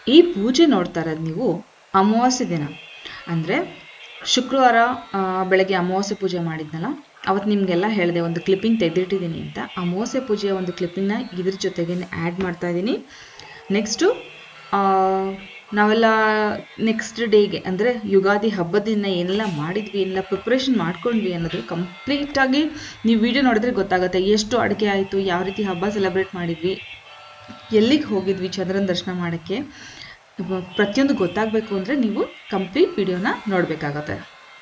ಈ ಪೂಜೆ ನೋಡ್ತಾ ಇರೋದು ನೀವು ಅಮಾವಾಸ್ಯೆ ದಿನ ಅಂದರೆ ಶುಕ್ರವಾರ ಆ, ಬೆಳಗ್ಗೆ ಅಮಾವಾಸ್ಯೆ ಪೂಜೆ ಮಾಡಿದ್ನಲ್ಲ ಅವತ್ತು ನಿಮಗೆಲ್ಲ ಹೇಳಿದೆ ಒಂದು ಕ್ಲಿಪ್ಪಿಂಗ್ ತೆಗೆದಿಟ್ಟಿದ್ದೀನಿ ಅಂತ ಅಮಾವಾಸ್ಯೆ ಪೂಜೆಯ ಒಂದು ಕ್ಲಿಪ್ಪಿಂಗ್ನ ಇದ್ರ ಜೊತೆಗೆ ಆ್ಯಡ್ ಮಾಡ್ತಾ ಇದ್ದೀನಿ ನೆಕ್ಸ್ಟು ನಾವೆಲ್ಲ ನೆಕ್ಸ್ಟ್ ಡೇಗೆ ಅಂದರೆ ಯುಗಾದಿ ಹಬ್ಬದ ದಿನ ಏನೆಲ್ಲ ಮಾಡಿದ್ವಿ ಏನೆಲ್ಲ ಪ್ರಿಪ್ರೇಷನ್ ಮಾಡ್ಕೊಂಡ್ವಿ ಅನ್ನೋದು ಕಂಪ್ಲೀಟಾಗಿ ನೀವು ವಿಡಿಯೋ ನೋಡಿದ್ರೆ ಗೊತ್ತಾಗುತ್ತೆ ಎಷ್ಟು ಅಡುಗೆ ಆಯಿತು ಯಾವ ರೀತಿ ಹಬ್ಬ ಸೆಲೆಬ್ರೇಟ್ ಮಾಡಿದ್ವಿ ಎಲ್ಲಿಗೆ ಹೋಗಿದ್ವಿ ಚಂದ್ರನ ದರ್ಶನ ಮಾಡೋಕ್ಕೆ ಇವ- ಪ್ರತಿಯೊಂದು ಗೊತ್ತಾಗಬೇಕು ಅಂದರೆ ನೀವು ಕಂಪ್ಲೀಟ್ ವಿಡಿಯೋನ ನೋಡಬೇಕಾಗತ್ತೆ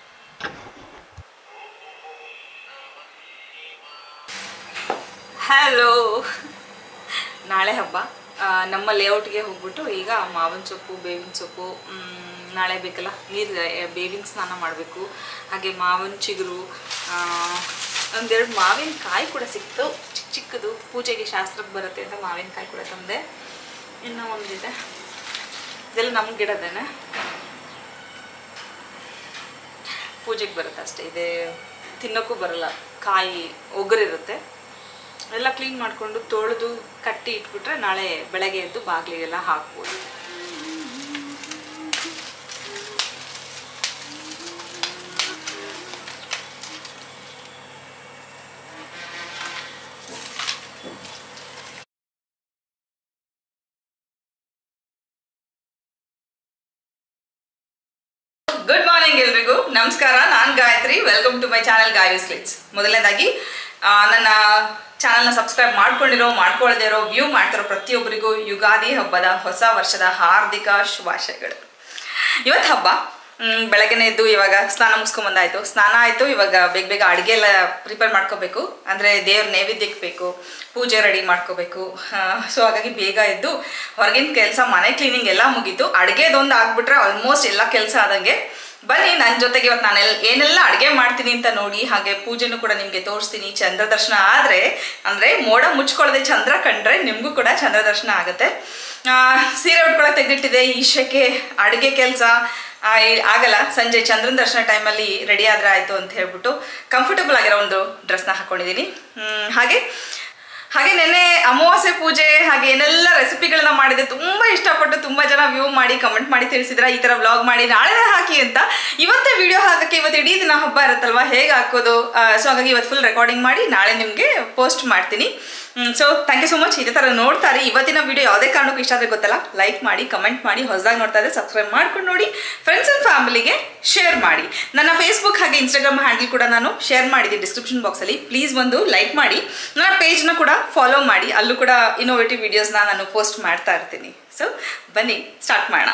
ಹಲೋ ನಾಳೆ ಹಬ್ಬ ಆ, ನಮ್ಮ ಲೇಔಟ್ಗೆ ಹೋಗ್ಬಿಟ್ಟು ಈಗ ಮಾವಿನ ಸೊಪ್ಪು ಬೇವಿನ ಸೊಪ್ಪು ಮ್, ನಾಳೆ ಬೇಕಲ್ಲ ನೀರು ಬೇವಿನ ಸ್ನಾನ ಮಾಡಬೇಕು ಹಾಗೆ ಮಾವಿನ ಚಿಗುರು ಆ, ಒಂದೆರಡು ಮಾವಿನ ಕಾಯಿ ಕೂಡ ಸಿಕ್ತು ಚಿಕ್ಕ ಚಿಕ್ಕದು ಪೂಜೆಗೆ ಶಾಸ್ತ್ರಕ್ಕೆ ಬರುತ್ತೆ ಅಂತ ಮಾವಿನ ಕಾಯಿ ಕೂಡ ತಂದೆ ಇನ್ನೂ ಒಂದಿದೆ ಇದೆಲ್ಲ ನಮ್ಮ ಗಿಡದೇನೆ ಪೂಜೆಗೆ ಬರುತ್ತೆ ಅಷ್ಟೇ ಇದೆ ತಿನ್ನೋಕ್ಕೂ ಬರಲ್ಲ ಕಾಯಿ ಒಗರಿರುತ್ತೆ ಎಲ್ಲ ಕ್ಲೀನ್ ಮಾಡಿಕೊಂಡು ತೊಳೆದು ಕಟ್ಟಿ ಇಟ್ಬಿಟ್ರೆ ನಾಳೆ ಬೆಳಗ್ಗೆ ಎದ್ದು ಬಾಗಿಲಿಗೆಲ್ಲ ಹಾಕ್ಬೋದು ಗುಡ್ ಮಾರ್ನಿಂಗ್ ಎಲ್ರಿಗೂ ನಮಸ್ಕಾರ ನಾನು Gayathri welcome to my channel Gayu ಸ್ಲಿಟ್ಸ್ ಮೊದಲನೇದಾಗಿ ಆ, ನನ್ನ ಚಾನಲ್ನ ಸಬ್ಸ್ಕ್ರೈಬ್ ಮಾಡ್ಕೊಂಡಿರೋ ಮಾಡ್ಕೊಳ್ಳದೇ ಇರೋ ವ್ಯೂ ಮಾಡ್ತಿರೋ ಪ್ರತಿಯೊಬ್ಬರಿಗೂ ಯುಗಾದಿ ಹಬ್ಬದ ಹೊಸ ವರ್ಷದ ಹಾರ್ದಿಕ ಶುಭಾಶಯಗಳು ಇವತ್ತು ಹಬ್ಬ ಮ್, ಬೆಳಗ್ಗೆನೇ ಎದ್ದು ಇವಾಗ ಸ್ನಾನ ಮುಗಿಸ್ಕೊಂಬಂದಾಯ್ತು ಸ್ನಾನ ಆಯಿತು ಇವಾಗ ಬೇಗ ಬೇಗ ಅಡುಗೆ ಎಲ್ಲ ಪ್ರಿಪೇರ್ ಮಾಡ್ಕೋಬೇಕು ಅಂದರೆ ದೇವ್ರ ನೈವೇದ್ಯಕ್ಕೆ ಬೇಕು ಪೂಜೆ ರೆಡಿ ಮಾಡ್ಕೋಬೇಕು ಸೊ ಹಾಗಾಗಿ ಬೇಗ ಎದ್ದು ಹೊರಗಿನ ಕೆಲಸ ಮನೆ ಕ್ಲೀನಿಂಗ್ ಎಲ್ಲ ಮುಗೀತು ಅಡುಗೆದೊಂದು ಆಗ್ಬಿಟ್ರೆ ಆಲ್ಮೋಸ್ಟ್ ಎಲ್ಲ ಕೆಲಸ ಆದಂಗೆ ಬನ್ನಿ ನನ್ನ ಜೊತೆಗೆ ಇವತ್ತು ನಾನು ಎಲ್ ಏನೆಲ್ಲ ಅಡುಗೆ ಮಾಡ್ತೀನಿ ಅಂತ ನೋಡಿ ಹಾಗೆ ಪೂಜೆನೂ ಕೂಡ ನಿಮಗೆ ತೋರಿಸ್ತೀನಿ ಚಂದ್ರ ದರ್ಶನ ಆದರೆ ಅಂದರೆ ಮೋಡ ಮುಚ್ಕೊಳ್ಳದೆ ಚಂದ್ರ ಕಂಡ್ರೆ ನಿಮಗೂ ಕೂಡ ಚಂದ್ರ ದರ್ಶನ ಆಗುತ್ತೆ ಆ, ಸೀರೆ ಉಟ್ಕೊಳಕ್ಕೆ ತೆಗೆದಿಟ್ಟಿದೆ ಈಶಕ್ಕೆ ಅಡುಗೆ ಕೆಲಸ ಆಗಲ್ಲ ಸಂಜೆ ಚಂದ್ರನ ದರ್ಶನ ಟೈಮಲ್ಲಿ ರೆಡಿ ಆದರೆ ಆಯಿತು ಅಂತ ಹೇಳ್ಬಿಟ್ಟು ಕಂಫರ್ಟಬಲ್ ಆಗಿರೋ ಒಂದು ಡ್ರೆಸ್ನ ಹಾಕ್ಕೊಂಡಿದ್ದೀನಿ ಹ್ಮ್, ಹಾಗೆ ಹಾಗೆ ನೆನ್ನೆ ಅಮಾವಾಸ್ಯೆ ಪೂಜೆ ಹಾಗೆ ಏನೆಲ್ಲ ರೆಸಿಪಿಗಳನ್ನ ಮಾಡಿದೆ ತುಂಬ ಇಷ್ಟಪಟ್ಟು ತುಂಬ ಜನ ವ್ಯೂ ಮಾಡಿ ಕಮೆಂಟ್ ಮಾಡಿ ತಿಳಿಸಿದ್ರ ಈ ಥರ ವ್ಲಾಗ್ ಮಾಡಿ ನಾಳೆನೇ ಹಾಕಿ ಅಂತ ಇವತ್ತೇ ವಿಡಿಯೋ ಹಾಕಕ್ಕೆ ಇವತ್ತು ಇಡೀ ದಿನ ಹಬ್ಬ ಇರುತ್ತಲ್ವಾ ಹೇಗೆ ಹಾಕೋದು ಸೊ ಹಾಗಾಗಿ ಇವತ್ತು ಫುಲ್ ರೆಕಾರ್ಡಿಂಗ್ ಮಾಡಿ ನಾಳೆ ನಿಮಗೆ ಪೋಸ್ಟ್ ಮಾಡ್ತೀನಿ so thank you so much ಇದೇ ಥರ ನೋಡ್ತಾರೆ ಇವತ್ತಿನ ವಿಡಿಯೋ ಯಾವುದೇ ಕಾರಣಕ್ಕೂ ಇಷ್ಟ ಆದರೆ ಗೊತ್ತಲ್ಲ ಲೈಕ್ ಮಾಡಿ ಕಮೆಂಟ್ ಮಾಡಿ ಹೊಸದಾಗಿ ನೋಡ್ತಾ ಇದ್ರೆ ಸಬ್ಸ್ಕ್ರೈಬ್ ಮಾಡ್ಕೊಂಡು ನೋಡಿ ಫ್ರೆಂಡ್ಸ್ ಆ್ಯಂಡ್ ಫ್ಯಾಮಿಲಿಗೆ ಶೇರ್ ಮಾಡಿ ನನ್ನ ಫೇಸ್ಬುಕ್ ಹಾಗೆ ಇನ್ಸ್ಟಾಗ್ರಾಮ್ ಹ್ಯಾಂಡಲ್ ಕೂಡ ನಾನು ಶೇರ್ ಮಾಡಿದ್ದೀನಿ ಡಿಸ್ಕ್ರಿಪ್ಷನ್ ಬಾಕ್ಸಲ್ಲಿ ಪ್ಲೀಸ್ ಒಂದು ಲೈಕ್ ಮಾಡಿ ನನ್ನ ಪೇಜ್ನ ಕೂಡ ಫಾಲೋ ಮಾಡಿ ಅಲ್ಲೂ ಕೂಡ ಇನೋವೇಟಿವ್ ವೀಡಿಯೋಸ್ನ ನಾನು ಪೋಸ್ಟ್ ಮಾಡ್ತಾ ಇರ್ತೀನಿ ಸೊ ಬನ್ನಿ ಸ್ಟಾರ್ಟ್ ಮಾಡೋಣ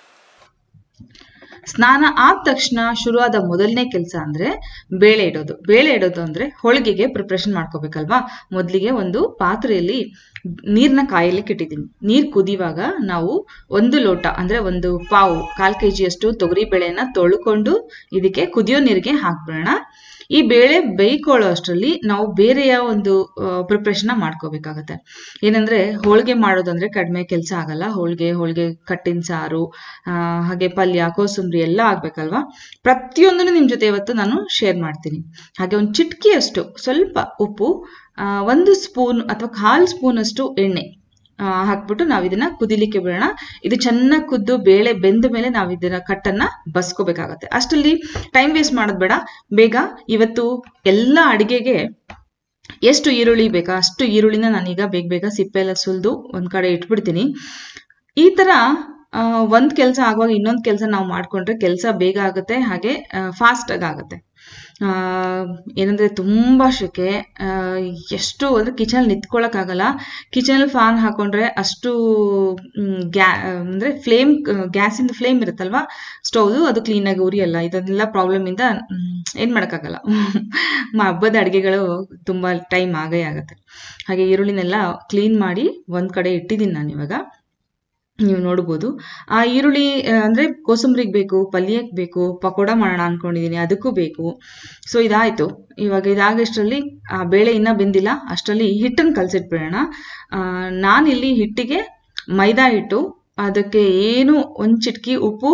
ಸ್ನಾನ ಆದ ತಕ್ಷಣ ಶುರುವಾದ ಮೊದಲನೇ ಕೆಲಸ ಅಂದ್ರೆ ಬೇಳೆ ಇಡೋದು ಬೇಳೆ ಇಡೋದು ಅಂದ್ರೆ ಹೋಳಿಗೆಗೆ ಪ್ರಿಪ್ರೇಷನ್ ಮಾಡ್ಕೋಬೇಕಲ್ವಾ ಮೊದಲಿಗೆ ಒಂದು ಪಾತ್ರೆಯಲ್ಲಿ ನೀರ್ನ ಕಾಯಲಿಕ್ಕೆ ಇಟ್ಟಿದ್ದೀನಿ ನೀರ್ ಕುದಿವಾಗ ನಾವು ಒಂದು ಲೋಟ ಅಂದ್ರೆ ಒಂದು ಪಾವು ಕಾಲ್ ಕೆ ಜಿಯಷ್ಟು ತೊಗರಿ ಬೇಳೆನ ತೊಳ್ಕೊಂಡು ಇದಕ್ಕೆ ಕುದಿಯೋ ನೀರಿಗೆ ಹಾಕ್ಬಿಡೋಣ ಈ ಬೇಳೆ ಬೇಯ್ಕೊಳ್ಳೋ ಅಷ್ಟರಲ್ಲಿ ನಾವು ಬೇರೆಯ ಒಂದು ಪ್ರಿಪ್ರೇಷನ್ ಮಾಡ್ಕೋಬೇಕಾಗತ್ತೆ ಏನಂದ್ರೆ ಹೋಳಿಗೆ ಮಾಡೋದಂದ್ರೆ ಕಡಿಮೆ ಕೆಲಸ ಆಗಲ್ಲ ಹೋಳಿಗೆ ಹೋಳಿಗೆ ಕಟ್ಟಿನ ಸಾರು ಆ, ಹಾಗೆ ಪಲ್ಯ ಕೋಸಂಬರಿ ಎಲ್ಲ ಆಗ್ಬೇಕಲ್ವಾ ಪ್ರತಿಯೊಂದನ್ನು ನಿಮ್ ಜೊತೆ ಇವತ್ತು ನಾನು ಶೇರ್ ಮಾಡ್ತೀನಿ ಹಾಗೆ ಒಂದು ಚಿಟ್ಕಿಯಷ್ಟು ಸ್ವಲ್ಪ ಉಪ್ಪು ಆ, ಒಂದು ಸ್ಪೂನ್ ಅಥವಾ ಕಾಲ್ ಸ್ಪೂನ್ ಅಷ್ಟು ಎಣ್ಣೆ ಆ, ಹಾಕ್ಬಿಟ್ಟು ನಾವು ಇದನ್ನ ಕುದಿಲಿಕ್ಕೆ ಬಿಡೋಣ ಇದು ಚೆನ್ನಾಗಿ ಕುದ್ದು ಬೇಳೆ ಬೆಂದ ಮೇಲೆ ನಾವು ಇದನ್ನ ಕಟ್ಟನ್ನ ಬಸ್ಕೋಬೇಕಾಗತ್ತೆ ಅಷ್ಟರಲ್ಲಿ ಟೈಮ್ ವೇಸ್ಟ್ ಮಾಡೋದು ಬೇಡ ಬೇಗ ಇವತ್ತು ಎಲ್ಲ ಅಡಿಗೆಗೆ ಎಷ್ಟು ಈರುಳ್ಳಿ ಬೇಕಾ ಅಷ್ಟು ಈರುಳ್ಳಿನ ನಾನೀಗ ಬೇಗ ಬೇಗ ಸಿಪ್ಪೆ ಎಲ್ಲ ಸುಲಿದು ಒಂದ್ ಕಡೆ ಇಟ್ಬಿಡ್ತೀನಿ ಈ ತರ ಆ, ಒಂದ್ ಕೆಲಸ ಆಗುವಾಗ ಇನ್ನೊಂದ್ ಕೆಲಸ ನಾವು ಮಾಡ್ಕೊಂಡ್ರೆ ಕೆಲಸ ಬೇಗ ಆಗುತ್ತೆ ಹಾಗೆ ಫಾಸ್ಟ್ ಆಗಿ ಆಗುತ್ತೆ ಆ, ಏನಂದ್ರೆ ತುಂಬಾ ಶೆಕೆ ಆ, ಎಷ್ಟು ಅಂದ್ರೆ ಕಿಚನ್ ನಿಂತ್ಕೊಳಕ್ ಆಗಲ್ಲ ಕಿಚನ್ ಫ್ಯಾನ್ ಹಾಕೊಂಡ್ರೆ ಅಷ್ಟು ಮ್, ಗ್ಯಾ ಅಂದ್ರೆ ಫ್ಲೇಮ್ ಗ್ಯಾಸಿಂದ ಫ್ಲೇಮ್ ಇರುತ್ತಲ್ವಾ ಸ್ಟೌದು ಅದು ಕ್ಲೀನಾಗಿ ಉರಿಯಲ್ಲ ಇದನ್ನೆಲ್ಲ ಪ್ರಾಬ್ಲಮ್ ಇಂದ ಮ್, ಏನ್ ಮಾಡಕ್ಕಾಗಲ್ಲ ಮ- ಹಬ್ಬದ ಅಡುಗೆಗಳು ತುಂಬಾ ಟೈಮ್ ಆಗೇ ಆಗತ್ತೆ ಹಾಗೆ ಈರುಳ್ಳಿನೆಲ್ಲ ಕ್ಲೀನ್ ಮಾಡಿ ಒಂದ್ ಕಡೆ ಇಟ್ಟಿದ್ದೀನಿ ನಾನು ಇವಾಗ ನೀವು ನೋಡ್ಬೋದು ಆ ಈರುಳ್ಳಿ ಆ, ಅಂದ್ರೆ ಕೋಸಂಬರಿಗೆ ಬೇಕು ಪಲ್ಯಕ್ಕೆ ಬೇಕು ಪಕೋಡ ಮಾಡೋಣ ಅನ್ಕೊಂಡಿದೀನಿ ಅದಕ್ಕೂ ಬೇಕು ಸೊ ಇದಾಯ್ತು ಇವಾಗ ಇದಾಗಷ್ಟರಲ್ಲಿ ಆ ಬೇಳೆ ಇನ್ನ ಬೆಂದಿಲ್ಲ ಅಷ್ಟರಲ್ಲಿ ಹಿಟ್ಟನ್ನು ಕಲ್ಸಿಟ್ಬಿಡೋಣ ಆ, ನಾನಿಲ್ಲಿ ಹಿಟ್ಟಿಗೆ ಮೈದಾ ಹಿಟ್ಟು ಅದಕ್ಕೆ ಏನು ಒಂದ್ ಚಿಟ್ಕಿ ಉಪ್ಪು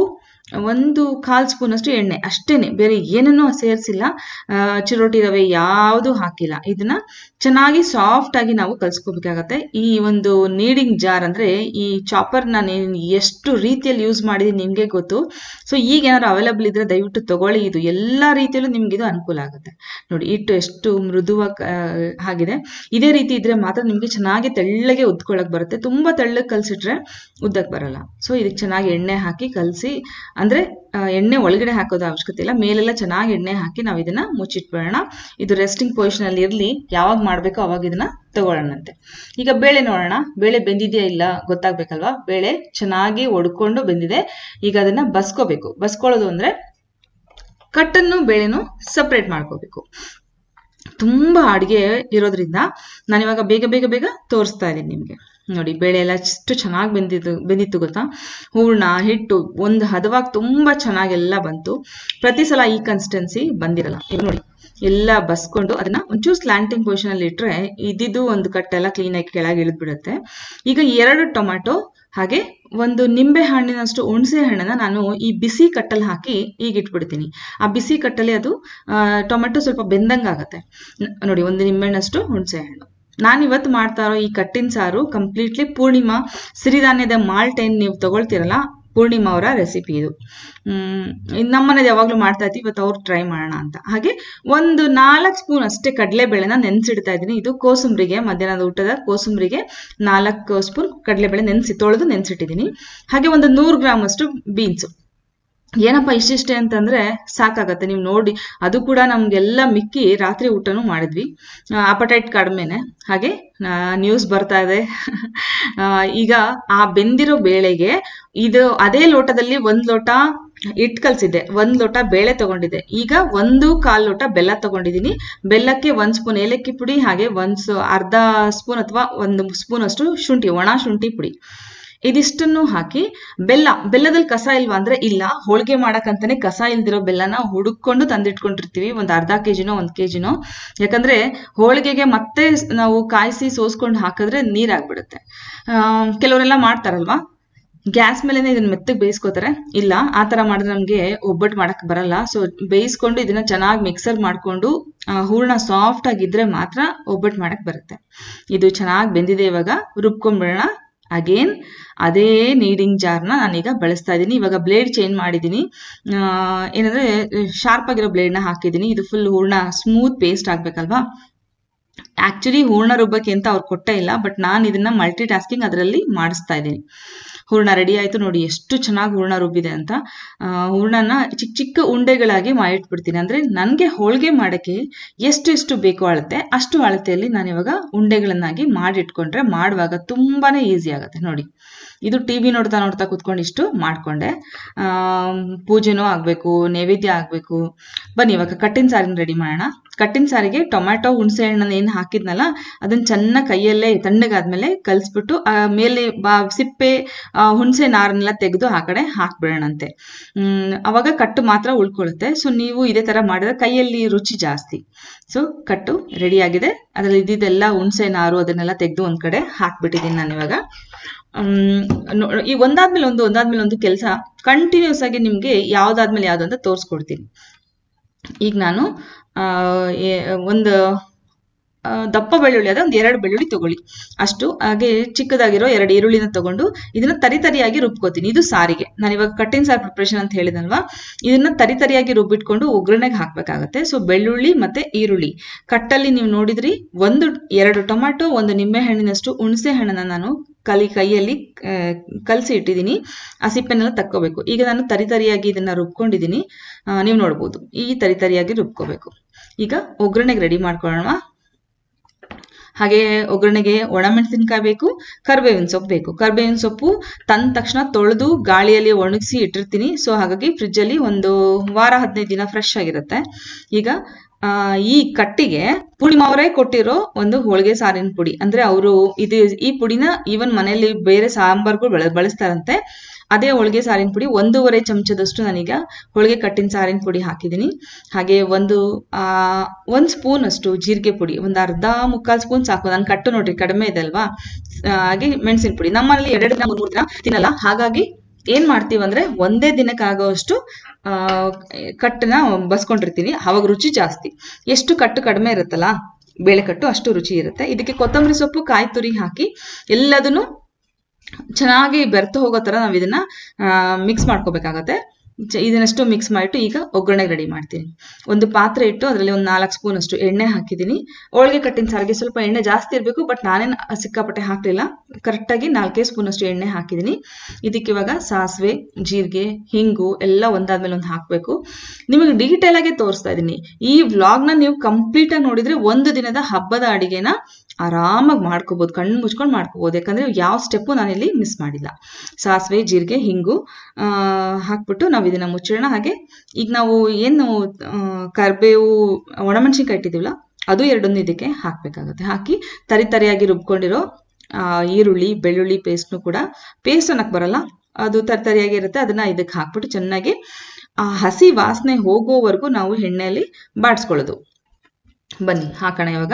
ಒಂದು ಕಾಲು ಸ್ಪೂನ್ ಅಷ್ಟು ಎಣ್ಣೆ ಅಷ್ಟೇನೆ ಬೇರೆ ಏನನ್ನೂ ಸೇರಿಸಿಲ್ಲ ಚಿರೋಟಿ ರವೆ ಯಾವುದು ಹಾಕಿಲ್ಲ ಇದನ್ನ ಚೆನ್ನಾಗಿ ಸಾಫ್ಟ್ ಆಗಿ ನಾವು ಕಲ್ಸ್ಕೋಬೇಕಾಗತ್ತೆ ಈ ಒಂದು ನೀಡಿಂಗ್ ಜಾರ್ ಅಂದ್ರೆ ಈ ಚಾಪರ್ ನಾನು ಎಷ್ಟು ರೀತಿಯಲ್ಲಿ ಯೂಸ್ ಮಾಡಿದೀನಿ ನಿಮ್ಗೆ ಗೊತ್ತು ಸೊ ಈಗ ಏನಾದ್ರು ಅವೈಲಬಲ್ ಇದ್ರೆ ದಯವಿಟ್ಟು ತಗೊಳ್ಳಿ ಇದು ಎಲ್ಲಾ ರೀತಿಯಲ್ಲೂ ನಿಮ್ಗೆ ಇದು ಅನುಕೂಲ ಆಗುತ್ತೆ ನೋಡಿ ಹಿಟ್ಟು ಎಷ್ಟು ಮೃದುವಾಗಿ ಆ, ಆಗಿದೆ ಇದೇ ರೀತಿ ಇದ್ರೆ ಮಾತ್ರ ನಿಮ್ಗೆ ಚೆನ್ನಾಗಿ ತೆಳ್ಳಗೆ ಉದ್ಕೊಳಕ್ ಬರುತ್ತೆ ತುಂಬಾ ತೆಳ್ಳಗೆ ಕಲ್ಸಿಟ್ರೆ ಉದ್ದಕ್ ಬರಲ್ಲ ಸೊ ಇದಕ್ಕೆ ಚೆನ್ನಾಗಿ ಎಣ್ಣೆ ಹಾಕಿ ಕಲಸಿ ಅಂದ್ರೆ ಆ, ಎಣ್ಣೆ ಒಳಗಡೆ ಹಾಕೋದು ಅವಶ್ಯಕತೆ ಇಲ್ಲ ಮೇಲೆಲ್ಲ ಚೆನ್ನಾಗಿ ಎಣ್ಣೆ ಹಾಕಿ ನಾವು ಇದನ್ನ ಮುಚ್ಚಿಟ್ಬಿಡೋಣ ಇದು ರೆಸ್ಟಿಂಗ್ ಪೊಸಿಷನ್ ಅಲ್ಲಿ ಇರ್ಲಿ ಯಾವಾಗ ಮಾಡ್ಬೇಕೋ ಅವಾಗ ಇದನ್ನ ತಗೊಳ್ಳೋಣಂತೆ ಈಗ ಬೇಳೆ ನೋಡೋಣ ಬೇಳೆ ಬೆಂದಿದೆಯಾ ಇಲ್ಲ ಗೊತ್ತಾಗ್ಬೇಕಲ್ವಾ ಬೇಳೆ ಚೆನ್ನಾಗಿ ಒಡ್ಕೊಂಡು ಬೆಂದಿದೆ ಈಗ ಅದನ್ನ ಬಸ್ಕೋಬೇಕು ಬಸ್ಕೊಳ್ಳೋದು ಅಂದ್ರೆ ಕಟ್ಟನ್ನು ಬೇಳೆನು ಸಪ್ರೇಟ್ ಮಾಡ್ಕೋಬೇಕು ತುಂಬಾ ಅಡಿಗೆ ಇರೋದ್ರಿಂದ ನಾನು ಇವಾಗ ಬೇಗ ಬೇಗ ಬೇಗ ತೋರಿಸ್ತಾ ಇದ್ದೀನಿ ನಿಮ್ಗೆ ನೋಡಿ ಬೇಳೆ ಎಲ್ಲ ಎಷ್ಟು ಚೆನ್ನಾಗಿ ಬೆಂದಿದ್ದು ಬೆಂದಿತ್ತು ಗೊತ್ತಾ ಹೂರ್ಣ ಹಿಟ್ಟು ಒಂದು ಹದವಾಗಿ ತುಂಬಾ ಚೆನ್ನಾಗೆಲ್ಲ ಬಂತು ಪ್ರತಿ ಸಲ ಈ ಕನ್ಸಿಸ್ಟೆನ್ಸಿ ಬಂದಿರಲ್ಲ ಈಗ ನೋಡಿ ಎಲ್ಲ ಬಸ್ಕೊಂಡು ಅದನ್ನ ಒಂಚೂರು ಸ್ಲ್ಯಾಂಟಿಂಗ್ ಪೊಸಿಷನ್ ಅಲ್ಲಿ ಇಟ್ರೆ ಇದ್ದಿದ್ದು ಒಂದು ಕಟ್ಟೆಲ್ಲ ಕ್ಲೀನ್ ಆಗಿ ಕೆಳಗೆ ಇಳಿದ್ ಬಿಡುತ್ತೆ ಈಗ ಎರಡು ಟೊಮ್ಯಾಟೊ ಹಾಗೆ ಒಂದು ನಿಂಬೆ ಹಣ್ಣಿನಷ್ಟು ಹುಣಸೆ ಹಣ್ಣನ್ನ ನಾನು ಈ ಬಿಸಿ ಕಟ್ಟಲ್ಲಿ ಹಾಕಿ ಈಗ ಇಟ್ಬಿಡ್ತೀನಿ ಆ ಬಿಸಿ ಕಟ್ಟಲ್ಲಿ ಅದು ಆ, ಟೊಮೆಟೊ ಸ್ವಲ್ಪ ಬೆಂದಂಗಾಗತ್ತೆ ನ- ನೋಡಿ ಒಂದು ನಿಂಬೆಹಣ್ಣಷ್ಟು ಹುಣಸೆ ಹಣ್ಣು ನಾನು ಇವತ್ತು ಮಾಡ್ತಾ ಇರೋ ಈ ಕಟ್ಟಿನ ಸಾರು ಕಂಪ್ಲೀಟ್ಲಿ ಪೂರ್ಣಿಮಾ ಸಿರಿಧಾನ್ಯದ ಮಾಲ್ಟ್ ಏನ್ ನೀವು ತಗೊಳ್ತೀರಲ್ಲ ಪೂರ್ಣಿಮಾ ಅವರ ರೆಸಿಪಿ ಇದು ಹ್ಮ್ ಇದ್ ನಮ್ಮನೇದು ಯಾವಾಗ್ಲೂ ಮಾಡ್ತಾ ಇರ್ತೀವಿ ಇವತ್ತು ಅವ್ರು ಟ್ರೈ ಮಾಡೋಣ ಅಂತ ಹಾಗೆ ಒಂದು ನಾಲ್ಕು ಸ್ಪೂನ್ ಅಷ್ಟೇ ಕಡಲೆಬೇಳೆನ ನೆನ್ಸಿಡ್ತಾ ಇದ್ದೀನಿ ಇದು ಕೋಸಂಬರಿಗೆ ಮಧ್ಯಾಹ್ನದ ಊಟದ ಕೋಸಂಬರಿಗೆ ನಾಲ್ಕು ಸ್ಪೂನ್ ಕಡಲೆಬೇಳೆ ನೆನೆಸಿ ತೊಳೆದು ನೆನ್ಸಿಟ್ಟಿದ್ದೀನಿ ಹಾಗೆ ಒಂದು ನೂರು ಗ್ರಾಮ್ ಅಷ್ಟು ಬೀನ್ಸು ಏನಪ್ಪ ಇಷ್ಟಿಷ್ಟೇ ಅಂತಂದ್ರೆ ಸಾಕಾಗತ್ತೆ ನೀವು ನೋಡಿ ಅದು ಕೂಡ ನಮ್ಗೆಲ್ಲ ಮಿಕ್ಕಿ ರಾತ್ರಿ ಊಟನೂ ಮಾಡಿದ್ವಿ ಅಪಟೈಟ್ ಕಡಿಮೆನೆ ಹಾಗೆ ನ್ಯೂಸ್ ಬರ್ತಾ ಇದೆ ಆ, ಈಗ ಆ ಬೆಂದಿರೋ ಬೇಳೆಗೆ ಇದು ಅದೇ ಲೋಟದಲ್ಲಿ ಒಂದ್ ಲೋಟ ಹಿಟ್ಟು ಕಲ್ಸಿದ್ದೆ ಒಂದ್ ಲೋಟ ಬೇಳೆ ತಗೊಂಡಿದ್ದೆ ಈಗ ಒಂದು ಕಾಲ್ ಲೋಟ ಬೆಲ್ಲ ತಗೊಂಡಿದ್ದೀನಿ ಬೆಲ್ಲಕ್ಕೆ ಒಂದ್ ಸ್ಪೂನ್ ಏಲಕ್ಕಿ ಪುಡಿ ಹಾಗೆ ಒಂದ್ ಸ- ಅರ್ಧ ಸ್ಪೂನ್ ಅಥವಾ ಒಂದು ಸ್ಪೂನ್ ಅಷ್ಟು ಶುಂಠಿ ಒಣ ಶುಂಠಿ ಪುಡಿ ಇದಿಷ್ಟನ್ನು ಹಾಕಿ ಬೆಲ್ಲ ಬೆಲ್ಲದಲ್ಲಿ ಕಸ ಇಲ್ವಾ ಅಂದ್ರೆ ಇಲ್ಲ ಹೋಳಿಗೆ ಮಾಡಕ್ಕಂತಾನೆ ಕಸ ಇಲ್ದಿರೋ ಬೆಲ್ಲನ ಹುಡುಕೊಂಡು ತಂದಿಟ್ಕೊಂಡಿರ್ತೀವಿ ಒಂದ್ ಅರ್ಧ ಕೆಜಿನೋ ಒಂದ್ ಕೆಜಿನೋ ಯಾಕಂದ್ರೆ ಹೋಳಿಗೆಗೆ ಮತ್ತೆ ನಾವು ಕಾಯಿಸಿ ಸೋಸ್ಕೊಂಡು ಹಾಕಿದ್ರೆ ನೀರಾಗ್ಬಿಡುತ್ತೆ ಆ, ಕೆಲವರೆಲ್ಲ ಮಾಡ್ತಾರಲ್ವಾ ಗ್ಯಾಸ್ ಮೇಲೆನೆ ಇದನ್ನ ಮೆತ್ತಗೆ ಬೇಯಿಸ್ಕೋತಾರೆ ಇಲ್ಲ ಆ ತರ ಮಾಡಿದ್ರೆ ನಮ್ಗೆ ಒಬ್ಬಟ್ಟು ಮಾಡಕ್ ಬರಲ್ಲ ಸೊ ಬೇಯಿಸ್ಕೊಂಡು ಇದನ್ನ ಚೆನ್ನಾಗಿ ಮಿಕ್ಸರ್ ಮಾಡ್ಕೊಂಡು ಆ, ಹೂರ್ಣ ಸಾಫ್ಟ್ ಆಗಿದ್ರೆ ಮಾತ್ರ ಒಬ್ಬಟ್ಟು ಮಾಡಕ್ ಬರುತ್ತೆ ಇದು ಚೆನ್ನಾಗಿ ಬೆಂದಿದೆ ಇವಾಗ ರುಬ್ಕೊಂಡ್ಬಿಡೋಣ ಅಗೇನ್ ಅದೇ ನೀಡಿಂಗ್ ಜಾರ್ನ ನಾನೀಗ ಬಳಸ್ತಾ ಇದ್ದೀನಿ ಇವಾಗ ಬ್ಲೇಡ್ ಚೇಂಜ್ ಮಾಡಿದ್ದೀನಿ ಆ, ಏನಂದ್ರೆ ಶಾರ್ಪ್ ಆಗಿರೋ ಬ್ಲೇಡ್ನ ಹಾಕಿದ್ದೀನಿ ಇದು ಫುಲ್ ಹೂರ್ಣ ಸ್ಮೂತ್ ಪೇಸ್ಟ್ ಆಗ್ಬೇಕಲ್ವಾ ಆಕ್ಚುಲಿ ಹೂರ್ಣ ರುಬ್ಬಕ್ಕೆ ಅಂತ ಅವ್ರು ಕೊಟ್ಟೇ ಇಲ್ಲ ಬಟ್ ನಾನು ಇದನ್ನ ಮಲ್ಟಿ ಟಾಸ್ಕಿಂಗ್ ಅದರಲ್ಲಿ ಮಾಡಿಸ್ತಾ ಇದ್ದೀನಿ ಹೂರ್ಣ ರೆಡಿ ಆಯ್ತು ನೋಡಿ ಎಷ್ಟು ಚೆನ್ನಾಗಿ ಹೂರ್ಣ ರುಬ್ಬಿದೆ ಅಂತ ಆ, ಹೂರ್ಣನ ಚಿಕ್ಕ ಚಿಕ್ಕ ಉಂಡೆಗಳಾಗಿ ಮಾಡಿಟ್ಬಿಡ್ತೀನಿ ಅಂದ್ರೆ ನನಗೆ ಹೋಳಿಗೆ ಮಾಡಕ್ಕೆ ಎಷ್ಟು ಎಷ್ಟು ಬೇಕು ಅಳತೆ ಅಷ್ಟು ಅಳತೆಯಲ್ಲಿ ನಾನು ಇವಾಗ ಉಂಡೆಗಳನ್ನಾಗಿ ಮಾಡಿಟ್ಕೊಂಡ್ರೆ ಮಾಡುವಾಗ ತುಂಬಾನೇ ಈಸಿ ಆಗುತ್ತೆ ನೋಡಿ ಇದು ಟಿವಿ ನೋಡ್ತಾ ನೋಡ್ತಾ ಕುತ್ಕೊಂಡು ಇಷ್ಟು ಮಾಡ್ಕೊಂಡೆ ಆ, ಪೂಜೆನೂ ಆಗ್ಬೇಕು ನೈವೇದ್ಯ ಆಗ್ಬೇಕು ಬನ್ನಿ ಇವಾಗ ಕಟ್ಟಿನ ಸಾರಿನ ರೆಡಿ ಮಾಡೋಣ ಕಟ್ಟಿನ ಸಾರಿಗೆ ಟೊಮ್ಯಾಟೊ ಹುಣಸೆ ಹಣ್ಣನ್ನ ಏನು ಹಾಕಿದ್ನಲ್ಲ ಅದನ್ನ ಚೆನ್ನಾಗಿ ಕೈಯಲ್ಲೇ ತಣ್ಣಗಾದ್ಮೇಲೆ ಕಲಿಸ್ಬಿಟ್ಟು ಆ ಮೇಲೆ ಬಾ ಸಿಪ್ಪೆ ಆ, ಹುಣಸೆ ನಾರನ್ನೆಲ್ಲ ತೆಗೆದು ಆ ಕಡೆ ಹಾಕ್ಬಿಡೋಣಂತೆ ಹ್ಮ್ ಅವಾಗ ಕಟ್ಟು ಮಾತ್ರ ಉಳ್ಕೊಳ್ಳುತ್ತೆ ಸೊ ನೀವು ಇದೇ ತರ ಮಾಡಿದ್ರೆ ಕೈಯಲ್ಲಿ ರುಚಿ ಜಾಸ್ತಿ ಸೊ ಕಟ್ಟು ರೆಡಿ ಆಗಿದೆ ಅದ್ರಲ್ಲಿ ಇದ್ದಿದ್ದೆಲ್ಲ ಹುಣಸೆ ನಾರು ಅದನ್ನೆಲ್ಲ ತೆಗೆದು ಒಂದ್ ಕಡೆ ಹಾಕ್ಬಿಟ್ಟಿದ್ದೀನಿ ನಾನು ಇವಾಗ ಹ್ಮ್ ನೋ- ಈ ಒಂದಾದ್ಮೇಲೆ ಒಂದು ಒಂದಾದ್ಮೇಲೆ ಒಂದು ಕೆಲಸ ಕಂಟಿನ್ಯೂಸ್ ಆಗಿ ನಿಮ್ಗೆ ಯಾವ್ದಾದ್ಮೇಲೆ ಯಾವ್ದು ಅಂತ ತೋರಿಸ್ಕೊಡ್ತೀನಿ ಈಗ ನಾನು ಆ, ಏ- ಒಂದು ಆ, ದಪ್ಪ ಬೆಳ್ಳುಳ್ಳಿ ಅದ ಒಂದು ಎರಡು ಬೆಳ್ಳುಳ್ಳಿ ತಗೊಳ್ಳಿ ಅಷ್ಟು ಹಾಗೆ ಚಿಕ್ಕದಾಗಿರೋ ಎರಡು ಈರುಳ್ಳಿನ ತಗೊಂಡು ಇದನ್ನ ತರಿ ತರಿಯಾಗಿ ರುಬ್ಕೋತೀನಿ ಇದು ಸಾರಿಗೆ ನಾನು ಇವಾಗ ಕಟ್ಟಿನ ಸಾರು ಪ್ರಿಪ್ರೇಷನ್ ಅಂತ ಹೇಳಿದಲ್ವಾ ಇದನ್ನ ತರಿ ತರಿಯಾಗಿ ರುಬ್ಬಿಟ್ಕೊಂಡು ಒಗ್ಗರಣೆಗೆ ಹಾಕ್ಬೇಕಾಗತ್ತೆ ಸೊ ಬೆಳ್ಳುಳ್ಳಿ ಮತ್ತೆ ಈರುಳ್ಳಿ ಕಟ್ಟಲ್ಲಿ ನೀವು ನೋಡಿದ್ರಿ ಒಂದು ಎರಡು ಟೊಮ್ಯಾಟೊ ಒಂದು ನಿಂಬೆ ಹಣ್ಣಿನಷ್ಟು ಹುಣಸೆ ಹಣ್ಣನ್ನ ನಾನು ಕಲಿ ಕೈಯಲ್ಲಿ ಆ, ಕಲಸಿ ಇಟ್ಟಿದ್ದೀನಿ ಆ ಸಿಪ್ಪೆನೆಲ್ಲ ತಕ್ಕೋಬೇಕು ಈಗ ನಾನು ತರಿ ತರಿಯಾಗಿ ಇದನ್ನ ರುಬ್ಕೊಂಡಿದ್ದೀನಿ ಆ, ನೀವು ನೋಡ್ಬೋದು ಈ ತರಿ ತರಿಯಾಗಿ ರುಬ್ಕೋಬೇಕು ಈಗ ಒಗ್ಗರಣೆಗೆ ರೆಡಿ ಮಾಡ್ಕೊಳ್ಳೋಣ ಹಾಗೆ ಒಗ್ಗರಣೆಗೆ ಒಣಮೆಣಸಿನ್ಕಾಯಿ ಬೇಕು ಕರ್ಬೇವಿನ ಸೊಪ್ಪು ಬೇಕು ಕರ್ಬೇವಿನ ಸೊಪ್ಪು ತಂದ ತಕ್ಷಣ ತೊಳೆದು ಗಾಳಿಯಲ್ಲಿ ಒಣಗಿಸಿ ಇಟ್ಟಿರ್ತೀನಿ ಸೊ ಹಾಗಾಗಿ ಫ್ರಿಜ್ಜಲ್ಲಿ ಒಂದು ವಾರ ಹದಿನೈದು ದಿನ ಫ್ರೆಶ್ ಆಗಿರುತ್ತೆ ಈಗ ಆ, ಈ ಕಟ್ಟಿಗೆ ಪೂರ್ಣಿಮಾ ಅವರೇ ಕೊಟ್ಟಿರೋ ಒಂದು ಹೋಳಿಗೆ ಸಾರಿನ ಪುಡಿ ಅಂದ್ರೆ ಅವರು ಇದು ಈ ಪುಡಿನ ಈವನ್ ಮನೆಯಲ್ಲಿ ಬೇರೆ ಸಾಂಬಾರ್ಗಳು ಬಳ ಬಳಸ್ತಾರಂತೆ ಅದೇ ಹೋಳಿಗೆ ಸಾರಿನ ಪುಡಿ ಒಂದೂವರೆ ಚಮಚದಷ್ಟು ನಾನೀಗ ಹೋಳಿಗೆ ಕಟ್ಟಿನ ಸಾರಿನ ಪುಡಿ ಹಾಕಿದ್ದೀನಿ ಹಾಗೆ ಒಂದು ಆ ಒಂದ್ ಸ್ಪೂನ್ ಅಷ್ಟು ಜೀರಿಗೆ ಪುಡಿ ಒಂದು ಅರ್ಧ ಮುಕ್ಕಾಲ್ ಸ್ಪೂನ್ ಸಾಕು ನಾನು ಕಟ್ಟು ನೋಡ್ರಿ ಕಡಿಮೆ ಇದೆ ಅಲ್ವಾ ಆ, ಹಾಗೆ ಮೆಣಸಿನ ಪುಡಿ ನಮ್ಮಲ್ಲಿ ಎರಡು ದಿನ ಮೂರು ದಿನ ತಿನ್ನಲ್ಲ ಹಾಗಾಗಿ ಏನ್ ಮಾಡ್ತೀವಿ ಅಂದ್ರೆ ಒಂದೇ ದಿನಕ್ಕಾಗೋಷ್ಟು ಆ ಕಟ್ಟನ್ನ ಬಸ್ಕೊಂಡಿರ್ತೀನಿ ಅವಾಗ ರುಚಿ ಜಾಸ್ತಿ ಎಷ್ಟು ಕಟ್ಟು ಕಡಿಮೆ ಇರುತ್ತಲ್ಲ ಬೇಳೆ ಕಟ್ಟು ಅಷ್ಟು ರುಚಿ ಇರುತ್ತೆ ಇದಕ್ಕೆ ಕೊತ್ತಂಬರಿ ಸೊಪ್ಪು ಕಾಯಿ ತುರಿ ಹಾಕಿ ಎಲ್ಲದನ್ನು ಚೆನ್ನಾಗಿ ಬೆರ್ತು ಹೋಗೋ ತರ ನಾವು ಇದನ್ನ ಮಿಕ್ಸ್ ಮಾಡ್ಕೋಬೇಕಾಗತ್ತೆ ಚ- ಇದನ್ನಷ್ಟು ಮಿಕ್ಸ್ ಮಾಡಿಟ್ಟು ಈಗ ಒಗ್ಗರಣೆಗೆ ರೆಡಿ ಮಾಡ್ತೀನಿ ಒಂದು ಪಾತ್ರೆ ಇಟ್ಟು ಅದರಲ್ಲಿ ಒಂದು ನಾಲ್ಕು ಸ್ಪೂನ್ ಅಷ್ಟು ಎಣ್ಣೆ ಹಾಕಿದ್ದೀನಿ ಹೋಳಿಗೆ ಕಟ್ಟಿನ ಸಾರಿಗೆ ಸ್ವಲ್ಪ ಎಣ್ಣೆ ಜಾಸ್ತಿ ಇರಬೇಕು ಬಟ್ ನಾನೇನು ಸಿಕ್ಕಾಪಟ್ಟೆ ಹಾಕಲಿಲ್ಲ ಕರೆಕ್ಟಾಗಿ ನಾಲ್ಕೇ ಸ್ಪೂನ್ ಅಷ್ಟು ಎಣ್ಣೆ ಹಾಕಿದ್ದೀನಿ ಇದಕ್ಕೆ ಇವಾಗ ಸಾಸಿವೆ ಜೀರಿಗೆ ಹಿಂಗು ಎಲ್ಲ ಒಂದಾದ್ಮೇಲೆ ಒಂದು ಹಾಕಬೇಕು ನಿಮಗೆ ಡೀಟೇಲ್ ಆಗಿ ತೋರಿಸ್ತಾ ಇದ್ದೀನಿ ಈ ವ್ಲಾಗ್ನ ನೀವು ಕಂಪ್ಲೀಟ್ ಆಗಿ ನೋಡಿದ್ರೆ ಒಂದು ದಿನದ ಹಬ್ಬದ ಅಡಿಗೆನ ಆರಾಮಾಗಿ ಮಾಡ್ಕೋಬಹುದು ಕಣ್ಣು ಮುಚ್ಕೊಂಡು ಮಾಡ್ಕೋಬಹುದು ಯಾಕಂದ್ರೆ ಯಾವ ಸ್ಟೆಪ್ಪು ನಾನಿಲ್ಲಿ ಮಿಸ್ ಮಾಡಿಲ್ಲ ಸಾಸಿವೆ ಜೀರಿಗೆ ಹಿಂಗು ಆ, ಹಾಕ್ಬಿಟ್ಟು ನಾವು ಇದನ್ನ ಮುಚ್ಚೋಣ ಹಾಗೆ ಈಗ ನಾವು ಏನು ಆ, ಕರ್ಬೇವು ಒಣಮೆಣಸಿನ್ಕಾಯಿ ಇಟ್ಟಿದ್ದೀವಲ್ಲ ಅದು ಎರಡೊಂದು ಇದಕ್ಕೆ ಹಾಕ್ಬೇಕಾಗುತ್ತೆ ಹಾಕಿ ತರಿ ತರಿಯಾಗಿ ರುಬ್ಕೊಂಡಿರೋ ಆ, ಈರುಳ್ಳಿ ಬೆಳ್ಳುಳ್ಳಿ ಪೇಸ್ಟ್ನು ಕೂಡ ಪೇಸ್ಟ್ ಅನ್ನಕ್ ಬರಲ್ಲ ಅದು ತರಿ ತರಿಯಾಗಿ ಇರುತ್ತೆ ಅದನ್ನ ಇದಕ್ಕೆ ಹಾಕ್ಬಿಟ್ಟು ಚೆನ್ನಾಗಿ ಆ ಹಸಿ ವಾಸನೆ ಹೋಗೋವರೆಗೂ ನಾವು ಎಣ್ಣೆಯಲ್ಲಿ ಬಾಡಿಸ್ಕೊಳ್ಳೋದು ಬನ್ನಿ ಹಾಕೋಣ ಇವಾಗ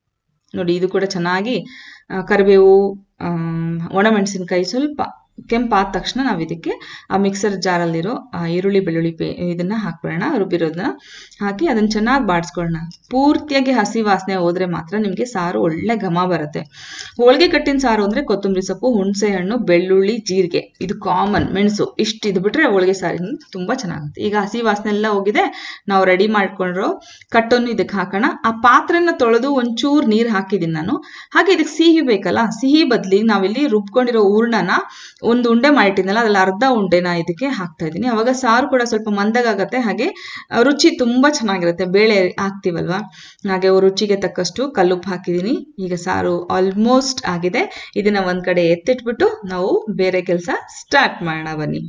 ನೋಡಿ ಇದು ಕೂಡ ಚೆನ್ನಾಗಿ ಆ, ಕರಿಬೇವು ಆಮ್, ಒಣಮೆಣಸಿನ್ಕಾಯಿ ಸ್ವಲ್ಪ ಕೆಂಪಾದ ತಕ್ಷಣ ನಾವು ಇದಕ್ಕೆ ಆ ಮಿಕ್ಸರ್ ಜಾರಲ್ಲಿರೋ ಆ ಈರುಳ್ಳಿ ಬೆಳ್ಳುಳ್ಳಿ ಪೇ ಇದನ್ನ ಹಾಕ್ಬಿಡೋಣ ರುಬ್ಬಿರೋದನ್ನ ಹಾಕಿ ಅದನ್ನ ಚೆನ್ನಾಗಿ ಬಾಡಿಸ್ಕೊಳ್ಳೋಣ ಪೂರ್ತಿಯಾಗಿ ಹಸಿ ವಾಸನೆ ಹೋದ್ರೆ ಮಾತ್ರ ನಿಮಗೆ ಸಾರು ಒಳ್ಳೆ ಘಮ ಬರುತ್ತೆ ಹೋಳಿಗೆ ಕಟ್ಟಿನ ಸಾರು ಅಂದ್ರೆ ಕೊತ್ತಂಬರಿ ಸೊಪ್ಪು ಹುಣಸೆ ಹಣ್ಣು ಬೆಳ್ಳುಳ್ಳಿ ಜೀರಿಗೆ ಇದು ಕಾಮನ್ ಮೆಣಸು ಇಷ್ಟು ಇದು ಬಿಟ್ರೆ ಹೋಳಿಗೆ ಸಾರಿನ ತುಂಬಾ ಚೆನ್ನಾಗುತ್ತೆ ಈಗ ಹಸಿ ವಾಸನೆ ಎಲ್ಲ ಹೋಗಿದೆ ನಾವು ರೆಡಿ ಮಾಡ್ಕೊಂಡಿರೋ ಕಟ್ಟನ್ನು ಇದಕ್ಕೆ ಹಾಕೋಣ ಆ ಪಾತ್ರೆನ ತೊಳೆದು ಒಂಚೂರು ನೀರು ಹಾಕಿದ್ದೀನಿ ನಾನು ಹಾಗೆ ಇದಕ್ಕೆ ಸಿಹಿ ಬೇಕಲ್ಲ ಸಿಹಿ ಬದ್ಲಿ ನಾವಿಲ್ಲಿ ರುಬ್ಕೊಂಡಿರೋ ಹೂರ್ಣನ ಒಂದು ಉಂಡೆ ಮಾಡಿಟ್ಟಿದ್ನಲ್ಲ ಅದ್ರಲ್ಲಿ ಅರ್ಧ ಉಂಡೆನ ಇದಕ್ಕೆ ಹಾಕ್ತಾ ಇದ್ದೀನಿ ಅವಾಗ ಸಾರು ಕೂಡ ಸ್ವಲ್ಪ ಮಂದಗಾಗತ್ತೆ ಹಾಗೆ ಆ, ರುಚಿ ತುಂಬಾ ಚೆನ್ನಾಗಿರುತ್ತೆ ಬೇಳೆ ಹಾಕ್ತಿವಲ್ವಾ ಹಾಗೆ ರುಚಿಗೆ ತಕ್ಕಷ್ಟು ಕಲ್ಲುಪ್ಪು ಹಾಕಿದ್ದೀನಿ ಈಗ ಸಾರು ಆಲ್ಮೋಸ್ಟ್ ಆಗಿದೆ ಇದನ್ನ ಒಂದ್ ಕಡೆ ಎತ್ತಿಟ್ಬಿಟ್ಟು ನಾವು ಬೇರೆ ಕೆಲಸ ಸ್ಟಾರ್ಟ್ ಮಾಡೋಣ ಬನ್ನಿ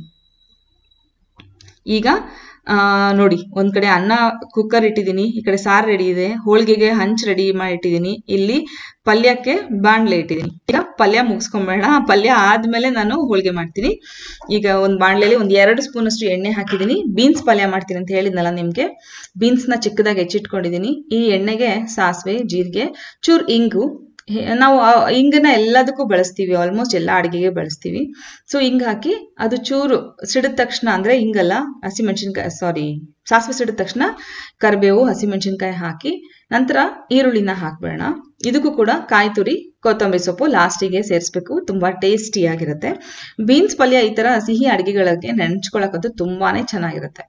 ಈಗ ಆ, ನೋಡಿ ಒಂದ್ ಕಡೆ ಅನ್ನ ಕುಕ್ಕರ್ ಇಟ್ಟಿದ್ದೀನಿ ಈ ಕಡೆ ಸಾರು ರೆಡಿ ಇದೆ ಹೋಳಿಗೆಗೆ ಹಂಚ್ ರೆಡಿ ಮಾಡಿ ಇಟ್ಟಿದ್ದೀನಿ ಇಲ್ಲಿ ಪಲ್ಯಕ್ಕೆ ಬಾಣ್ಲೆ ಇಟ್ಟಿದ್ದೀನಿ ಈಗ ಪಲ್ಯ ಮುಗಿಸ್ಕೊಂಬೇಡ ಪಲ್ಯ ಆದ್ಮೇಲೆ ನಾನು ಹೋಳಿಗೆ ಮಾಡ್ತೀನಿ ಈಗ ಒಂದ್ ಬಾಣ್ಲೆಲಿ ಒಂದ್ ಎರಡು ಸ್ಪೂನ್ ಅಷ್ಟು ಎಣ್ಣೆ ಹಾಕಿದ್ದೀನಿ ಬೀನ್ಸ್ ಪಲ್ಯ ಮಾಡ್ತೀನಿ ಅಂತ ಹೇಳಿದ್ನಲ್ಲ ನಿಮ್ಗೆ ಬೀನ್ಸ್ ನ ಚಿಕ್ಕದಾಗಿ ಹೆಚ್ಚಿಟ್ಕೊಂಡಿದ್ದೀನಿ ಈ ಎಣ್ಣೆಗೆ ಸಾಸಿವೆ ಜೀರಿಗೆ ಚೂರ್ ಇಂಗು ಹೆ- ನಾವು ಆ ಇಂಗನ್ನ ಎಲ್ಲದಕ್ಕೂ ಬಳಸ್ತೀವಿ ಆಲ್ಮೋಸ್ಟ್ ಎಲ್ಲ ಅಡಿಗೆಗೆ ಬಳಸ್ತೀವಿ ಸೊ ಹಿಂಗ್ ಹಾಕಿ ಅದು ಚೂರು ಸಿಡಿದ ತಕ್ಷಣ ಅಂದ್ರೆ ಹಿಂಗಲ್ಲ ಹಸಿಮೆಣಸಿನ್ಕಾಯಿ ಸಾರಿ ಸಾಸಿವೆ ಸಿಡಿದ ತಕ್ಷಣ ಕರಿಬೇವು ಹಸಿಮೆಣಸಿನ್ಕಾಯಿ ಹಾಕಿ ನಂತರ ಈರುಳ್ಳಿನ ಹಾಕ್ಬೇಡ ಇದಕ್ಕೂ ಕೂಡ ಕಾಯಿ ತುರಿ ಕೊತ್ತಂಬರಿ ಸೊಪ್ಪು ಲಾಸ್ಟಿಗೆ ಸೇರಿಸ್ಬೇಕು ತುಂಬಾ ಟೇಸ್ಟಿ ಆಗಿರುತ್ತೆ ಬೀನ್ಸ್ ಪಲ್ಯ ಈ ತರ ಸಿಹಿ ಅಡಿಗೆಗಳಿಗೆ ನೆಂಚ್ಕೊಳಕ್ಕಂತೂ ತುಂಬಾನೇ ಚೆನ್ನಾಗಿರುತ್ತೆ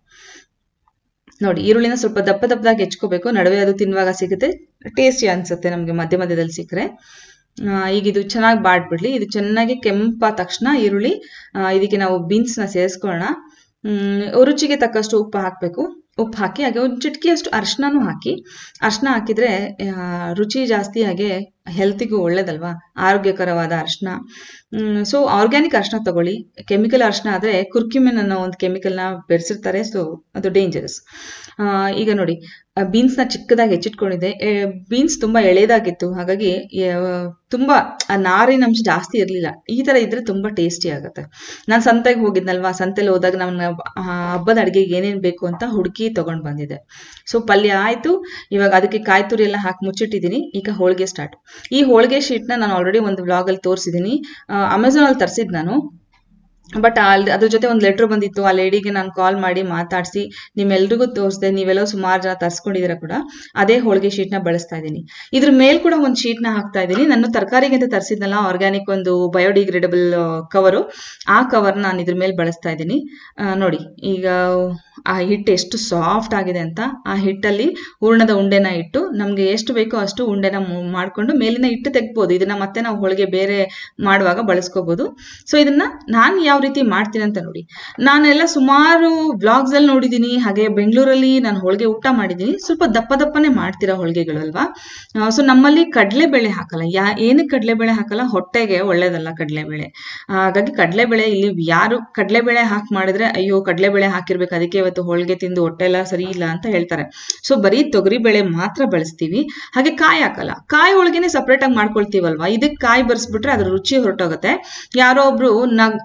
ನೋಡಿ ಈರುಳ್ಳಿನ ಸ್ವಲ್ಪ ದಪ್ಪ ದಪ್ಪದಾಗಿ ಹೆಚ್ಕೋಬೇಕು ನಡುವೆ ಅದು ತಿನ್ನುವಾಗ ಸಿಗುತ್ತೆ ಟೇಸ್ಟಿ ಅನ್ಸುತ್ತೆ ನಮಗೆ ಮಧ್ಯ ಮಧ್ಯದಲ್ಲಿ ಸಿಕ್ಕರೆ ಆ, ಈಗ ಇದು ಚೆನ್ನಾಗಿ ಬಾಡ್ಬಿಡ್ಲಿ ಇದು ಚೆನ್ನಾಗಿ ಕೆಂಪಾದ ತಕ್ಷಣ ಈರುಳ್ಳಿ ಆ, ಇದಕ್ಕೆ ನಾವು ಬೀನ್ಸ್ನ ಸೇರಿಸ್ಕೊಳ್ಳೋಣ ಹ್ಮ್, ರುಚಿಗೆ ತಕ್ಕಷ್ಟು ಉಪ್ಪು ಹಾಕಬೇಕು ಉಪ್ಪು ಹಾಕಿ ಹಾಗೆ ಒಂದು ಚಿಟಕಿಯಷ್ಟು ಅರ್ಶಿನೂ ಹಾಕಿ ಅರ್ಶಿನ ಹಾಕಿದ್ರೆ ಆ, ರುಚಿ ಜಾಸ್ತಿ ಹಾಗೆ ಹೆಲ್ತಿಗೂ ಒಳ್ಳೇದಲ್ವಾ ಆರೋಗ್ಯಕರವಾದ ಅರ್ಶಿನ ಸೊ ಆರ್ಗ್ಯಾನಿಕ್ ಅರ್ಶಿನ ತಗೊಳ್ಳಿ ಕೆಮಿಕಲ್ ಅರ್ಶಿನ ಆದ್ರೆ ಕುರ್ಕ್ಯುಮಿನ್ ಅನ್ನೋ ಒಂದು ಕೆಮಿಕಲ್ನ ಬೆರೆಸಿರ್ತಾರೆ ಸೊ ಅದು ಡೇಂಜರಸ್ ಈಗ ನೋಡಿ ಬೀನ್ಸ್ ನ ಚಿಕ್ಕದಾಗಿ ಹೆಚ್ಚಿಟ್ಕೊಂಡಿದ್ದೆ ಬೀನ್ಸ್ ತುಂಬಾ ಎಳೆದಾಗಿತ್ತು ಹಾಗಾಗಿ ಆ, ತುಂಬಾ ಆ ನಾರಿನ ಅಂಶ ಜಾಸ್ತಿ ಇರ್ಲಿಲ್ಲ ಈ ತರ ಇದ್ರೆ ತುಂಬಾ ಟೇಸ್ಟಿ ಆಗುತ್ತೆ ನಾನು ಸಂತೆಗೆ ಹೋಗಿದ್ನಲ್ವಾ ಸಂತೆಲಿ ಹೋದಾಗ ನಮ್ಮ ಹಬ್ಬದ ಅಡಿಗೆಗೆ ಏನೇನ್ ಬೇಕು ಅಂತ ಹುಡುಕಿ ತಗೊಂಡ್ ಬಂದಿದ್ದೆ ಸೊ ಪಲ್ಯ ಆಯ್ತು ಇವಾಗ ಅದಕ್ಕೆ ಕಾಯಿ ತುರಿ ಎಲ್ಲ ಹಾಕಿ ಮುಚ್ಚಿಟ್ಟಿದ್ದೀನಿ ಈಗ ಹೋಳಿಗೆ ಸ್ಟಾರ್ಟ್ ಈ ಹೋಳಿಗೆ ಶೀಟ್ನ ನಾನು ಆಲ್ರೆಡಿ ಒಂದು ವ್ಲಾಗ್ ಅಲ್ಲಿ ತೋರಿಸಿದ್ದೀನಿ ಅಮೆಝಾನ್ ಅಲ್ಲಿ ತರಿಸಿದ್ ನಾನು ಬಟ್ ಅಲ್ಲಿ ಅದ್ರ ಜೊತೆ ಒಂದು ಲೆಟರ್ ಬಂದಿತ್ತು ಆ ಲೇಡಿಗೆ ನಾನು ಕಾಲ್ ಮಾಡಿ ಮಾತಾಡಿಸಿ ನಿಮ್ಮೆಲ್ರಿಗೂ ತೋರಿಸ್ದೆ ನೀವೆಲ್ಲೋ ಸುಮಾರು ಜನ ತರ್ಸ್ಕೊಂಡಿದ್ದೀರಾ ಕೂಡ ಅದೇ ಹೋಳಿಗೆ ಶೀಟ್ನ ಬಳಸ್ತಾ ಇದ್ದೀನಿ ಇದ್ರ ಮೇಲ್ ಕೂಡ ಒಂದು ಶೀಟ್ನ ಹಾಕ್ತಾ ಇದ್ದೀನಿ ನಾನು ತರಕಾರಿಗೆ ಅಂತ ತರಿಸಿದ್ನಲ್ಲ ಆರ್ಗ್ಯಾನಿಕ್ ಒಂದು ಬಯೋಡಿಗ್ರೇಡಬಲ್ ಕವರು ಆ ಕವರ್ ನಾನು ಇದ್ರ ಮೇಲೆ ಬಳಸ್ತಾ ಇದ್ದೀನಿ ಆ, ನೋಡಿ ಈಗ ಆ ಹಿಟ್ಟು ಎಷ್ಟು ಸಾಫ್ಟ್ ಆಗಿದೆ ಅಂತ ಆ ಹಿಟ್ಟಲ್ಲಿ ಹೂರ್ಣದ ಉಂಡೆನ ಇಟ್ಟು ನಮ್ಗೆ ಎಷ್ಟು ಬೇಕೋ ಅಷ್ಟು ಉಂಡೆನ ಮು- ಮಾಡ್ಕೊಂಡು ಮೇಲಿನ ಹಿಟ್ಟು ತೆಗ್ಬೋದು ಇದನ್ನ ಮತ್ತೆ ನಾವು ಹೋಳಿಗೆ ಬೇರೆ ಮಾಡುವಾಗ ಬಳಸ್ಕೋಬಹುದು ಸೊ ಇದನ್ನ ನಾನು ಯಾವ ರೀತಿ ಮಾಡ್ತೀನಿ ಅಂತ ನೋಡಿ ನಾನೆಲ್ಲ ಸುಮಾರು ವ್ಲಾಗ್ಸ್ ಅಲ್ಲಿ ನೋಡಿದೀನಿ ಹಾಗೆ ಬೆಂಗಳೂರಲ್ಲಿ ನಾನು ಹೋಳಿಗೆ ಊಟ ಮಾಡಿದೀನಿ ಸ್ವಲ್ಪ ದಪ್ಪ ದಪ್ಪನೆ ಮಾಡ್ತೀರಾ ಹೋಳಿಗೆಗಳು ಅಲ್ವಾ ಸೊ ನಮ್ಮಲ್ಲಿ ಕಡಲೆಬೇಳೆ ಹಾಕಲ್ಲ ಯಾ ಏನಕ್ಕೆ ಕಡಲೆಬೇಳೆ ಹಾಕಲ್ಲ ಹೊಟ್ಟೆಗೆ ಒಳ್ಳೇದಲ್ಲ ಕಡಲೆಬೇಳೆ ಹಾಗಾಗಿ ಕಡಲೆಬೇಳೆ ಇಲ್ಲಿ ಯಾರು ಕಡಲೆಬೇಳೆ ಹಾಕಿ ಮಾಡಿದ್ರೆ ಅಯ್ಯೋ ಕಡಲೆಬೇಳೆ ಹಾಕಿರ್ಬೇಕು ಅದಕ್ಕೆ ಇವತ್ತು ಹೋಳಿಗೆ ತಿಂದು ಹೊಟ್ಟೆ ಎಲ್ಲ ಸರಿ ಇಲ್ಲ ಅಂತ ಹೇಳ್ತಾರೆ ಸೊ ಬರೀ ತೊಗರಿ ಬೇಳೆ ಮಾತ್ರ ಬಳಸ್ತೀವಿ ಹಾಗೆ ಕಾಯಿ ಹಾಕಲ್ಲ ಕಾಯಿ ಹೋಳಿಗೆನೆ ಸಪ್ರೇಟ್ ಆಗಿ ಮಾಡ್ಕೊಳ್ತೀವಲ್ವಾ ಇದಕ್ಕೆ ಕಾಯಿ ಬರ್ಸ್ಬಿಟ್ರೆ ಅದ್ರ ರುಚಿ ಹೊರಟೋಗುತ್ತೆ ಯಾರೋ ಒಬ್ರು ನಗ್ ಒಂದು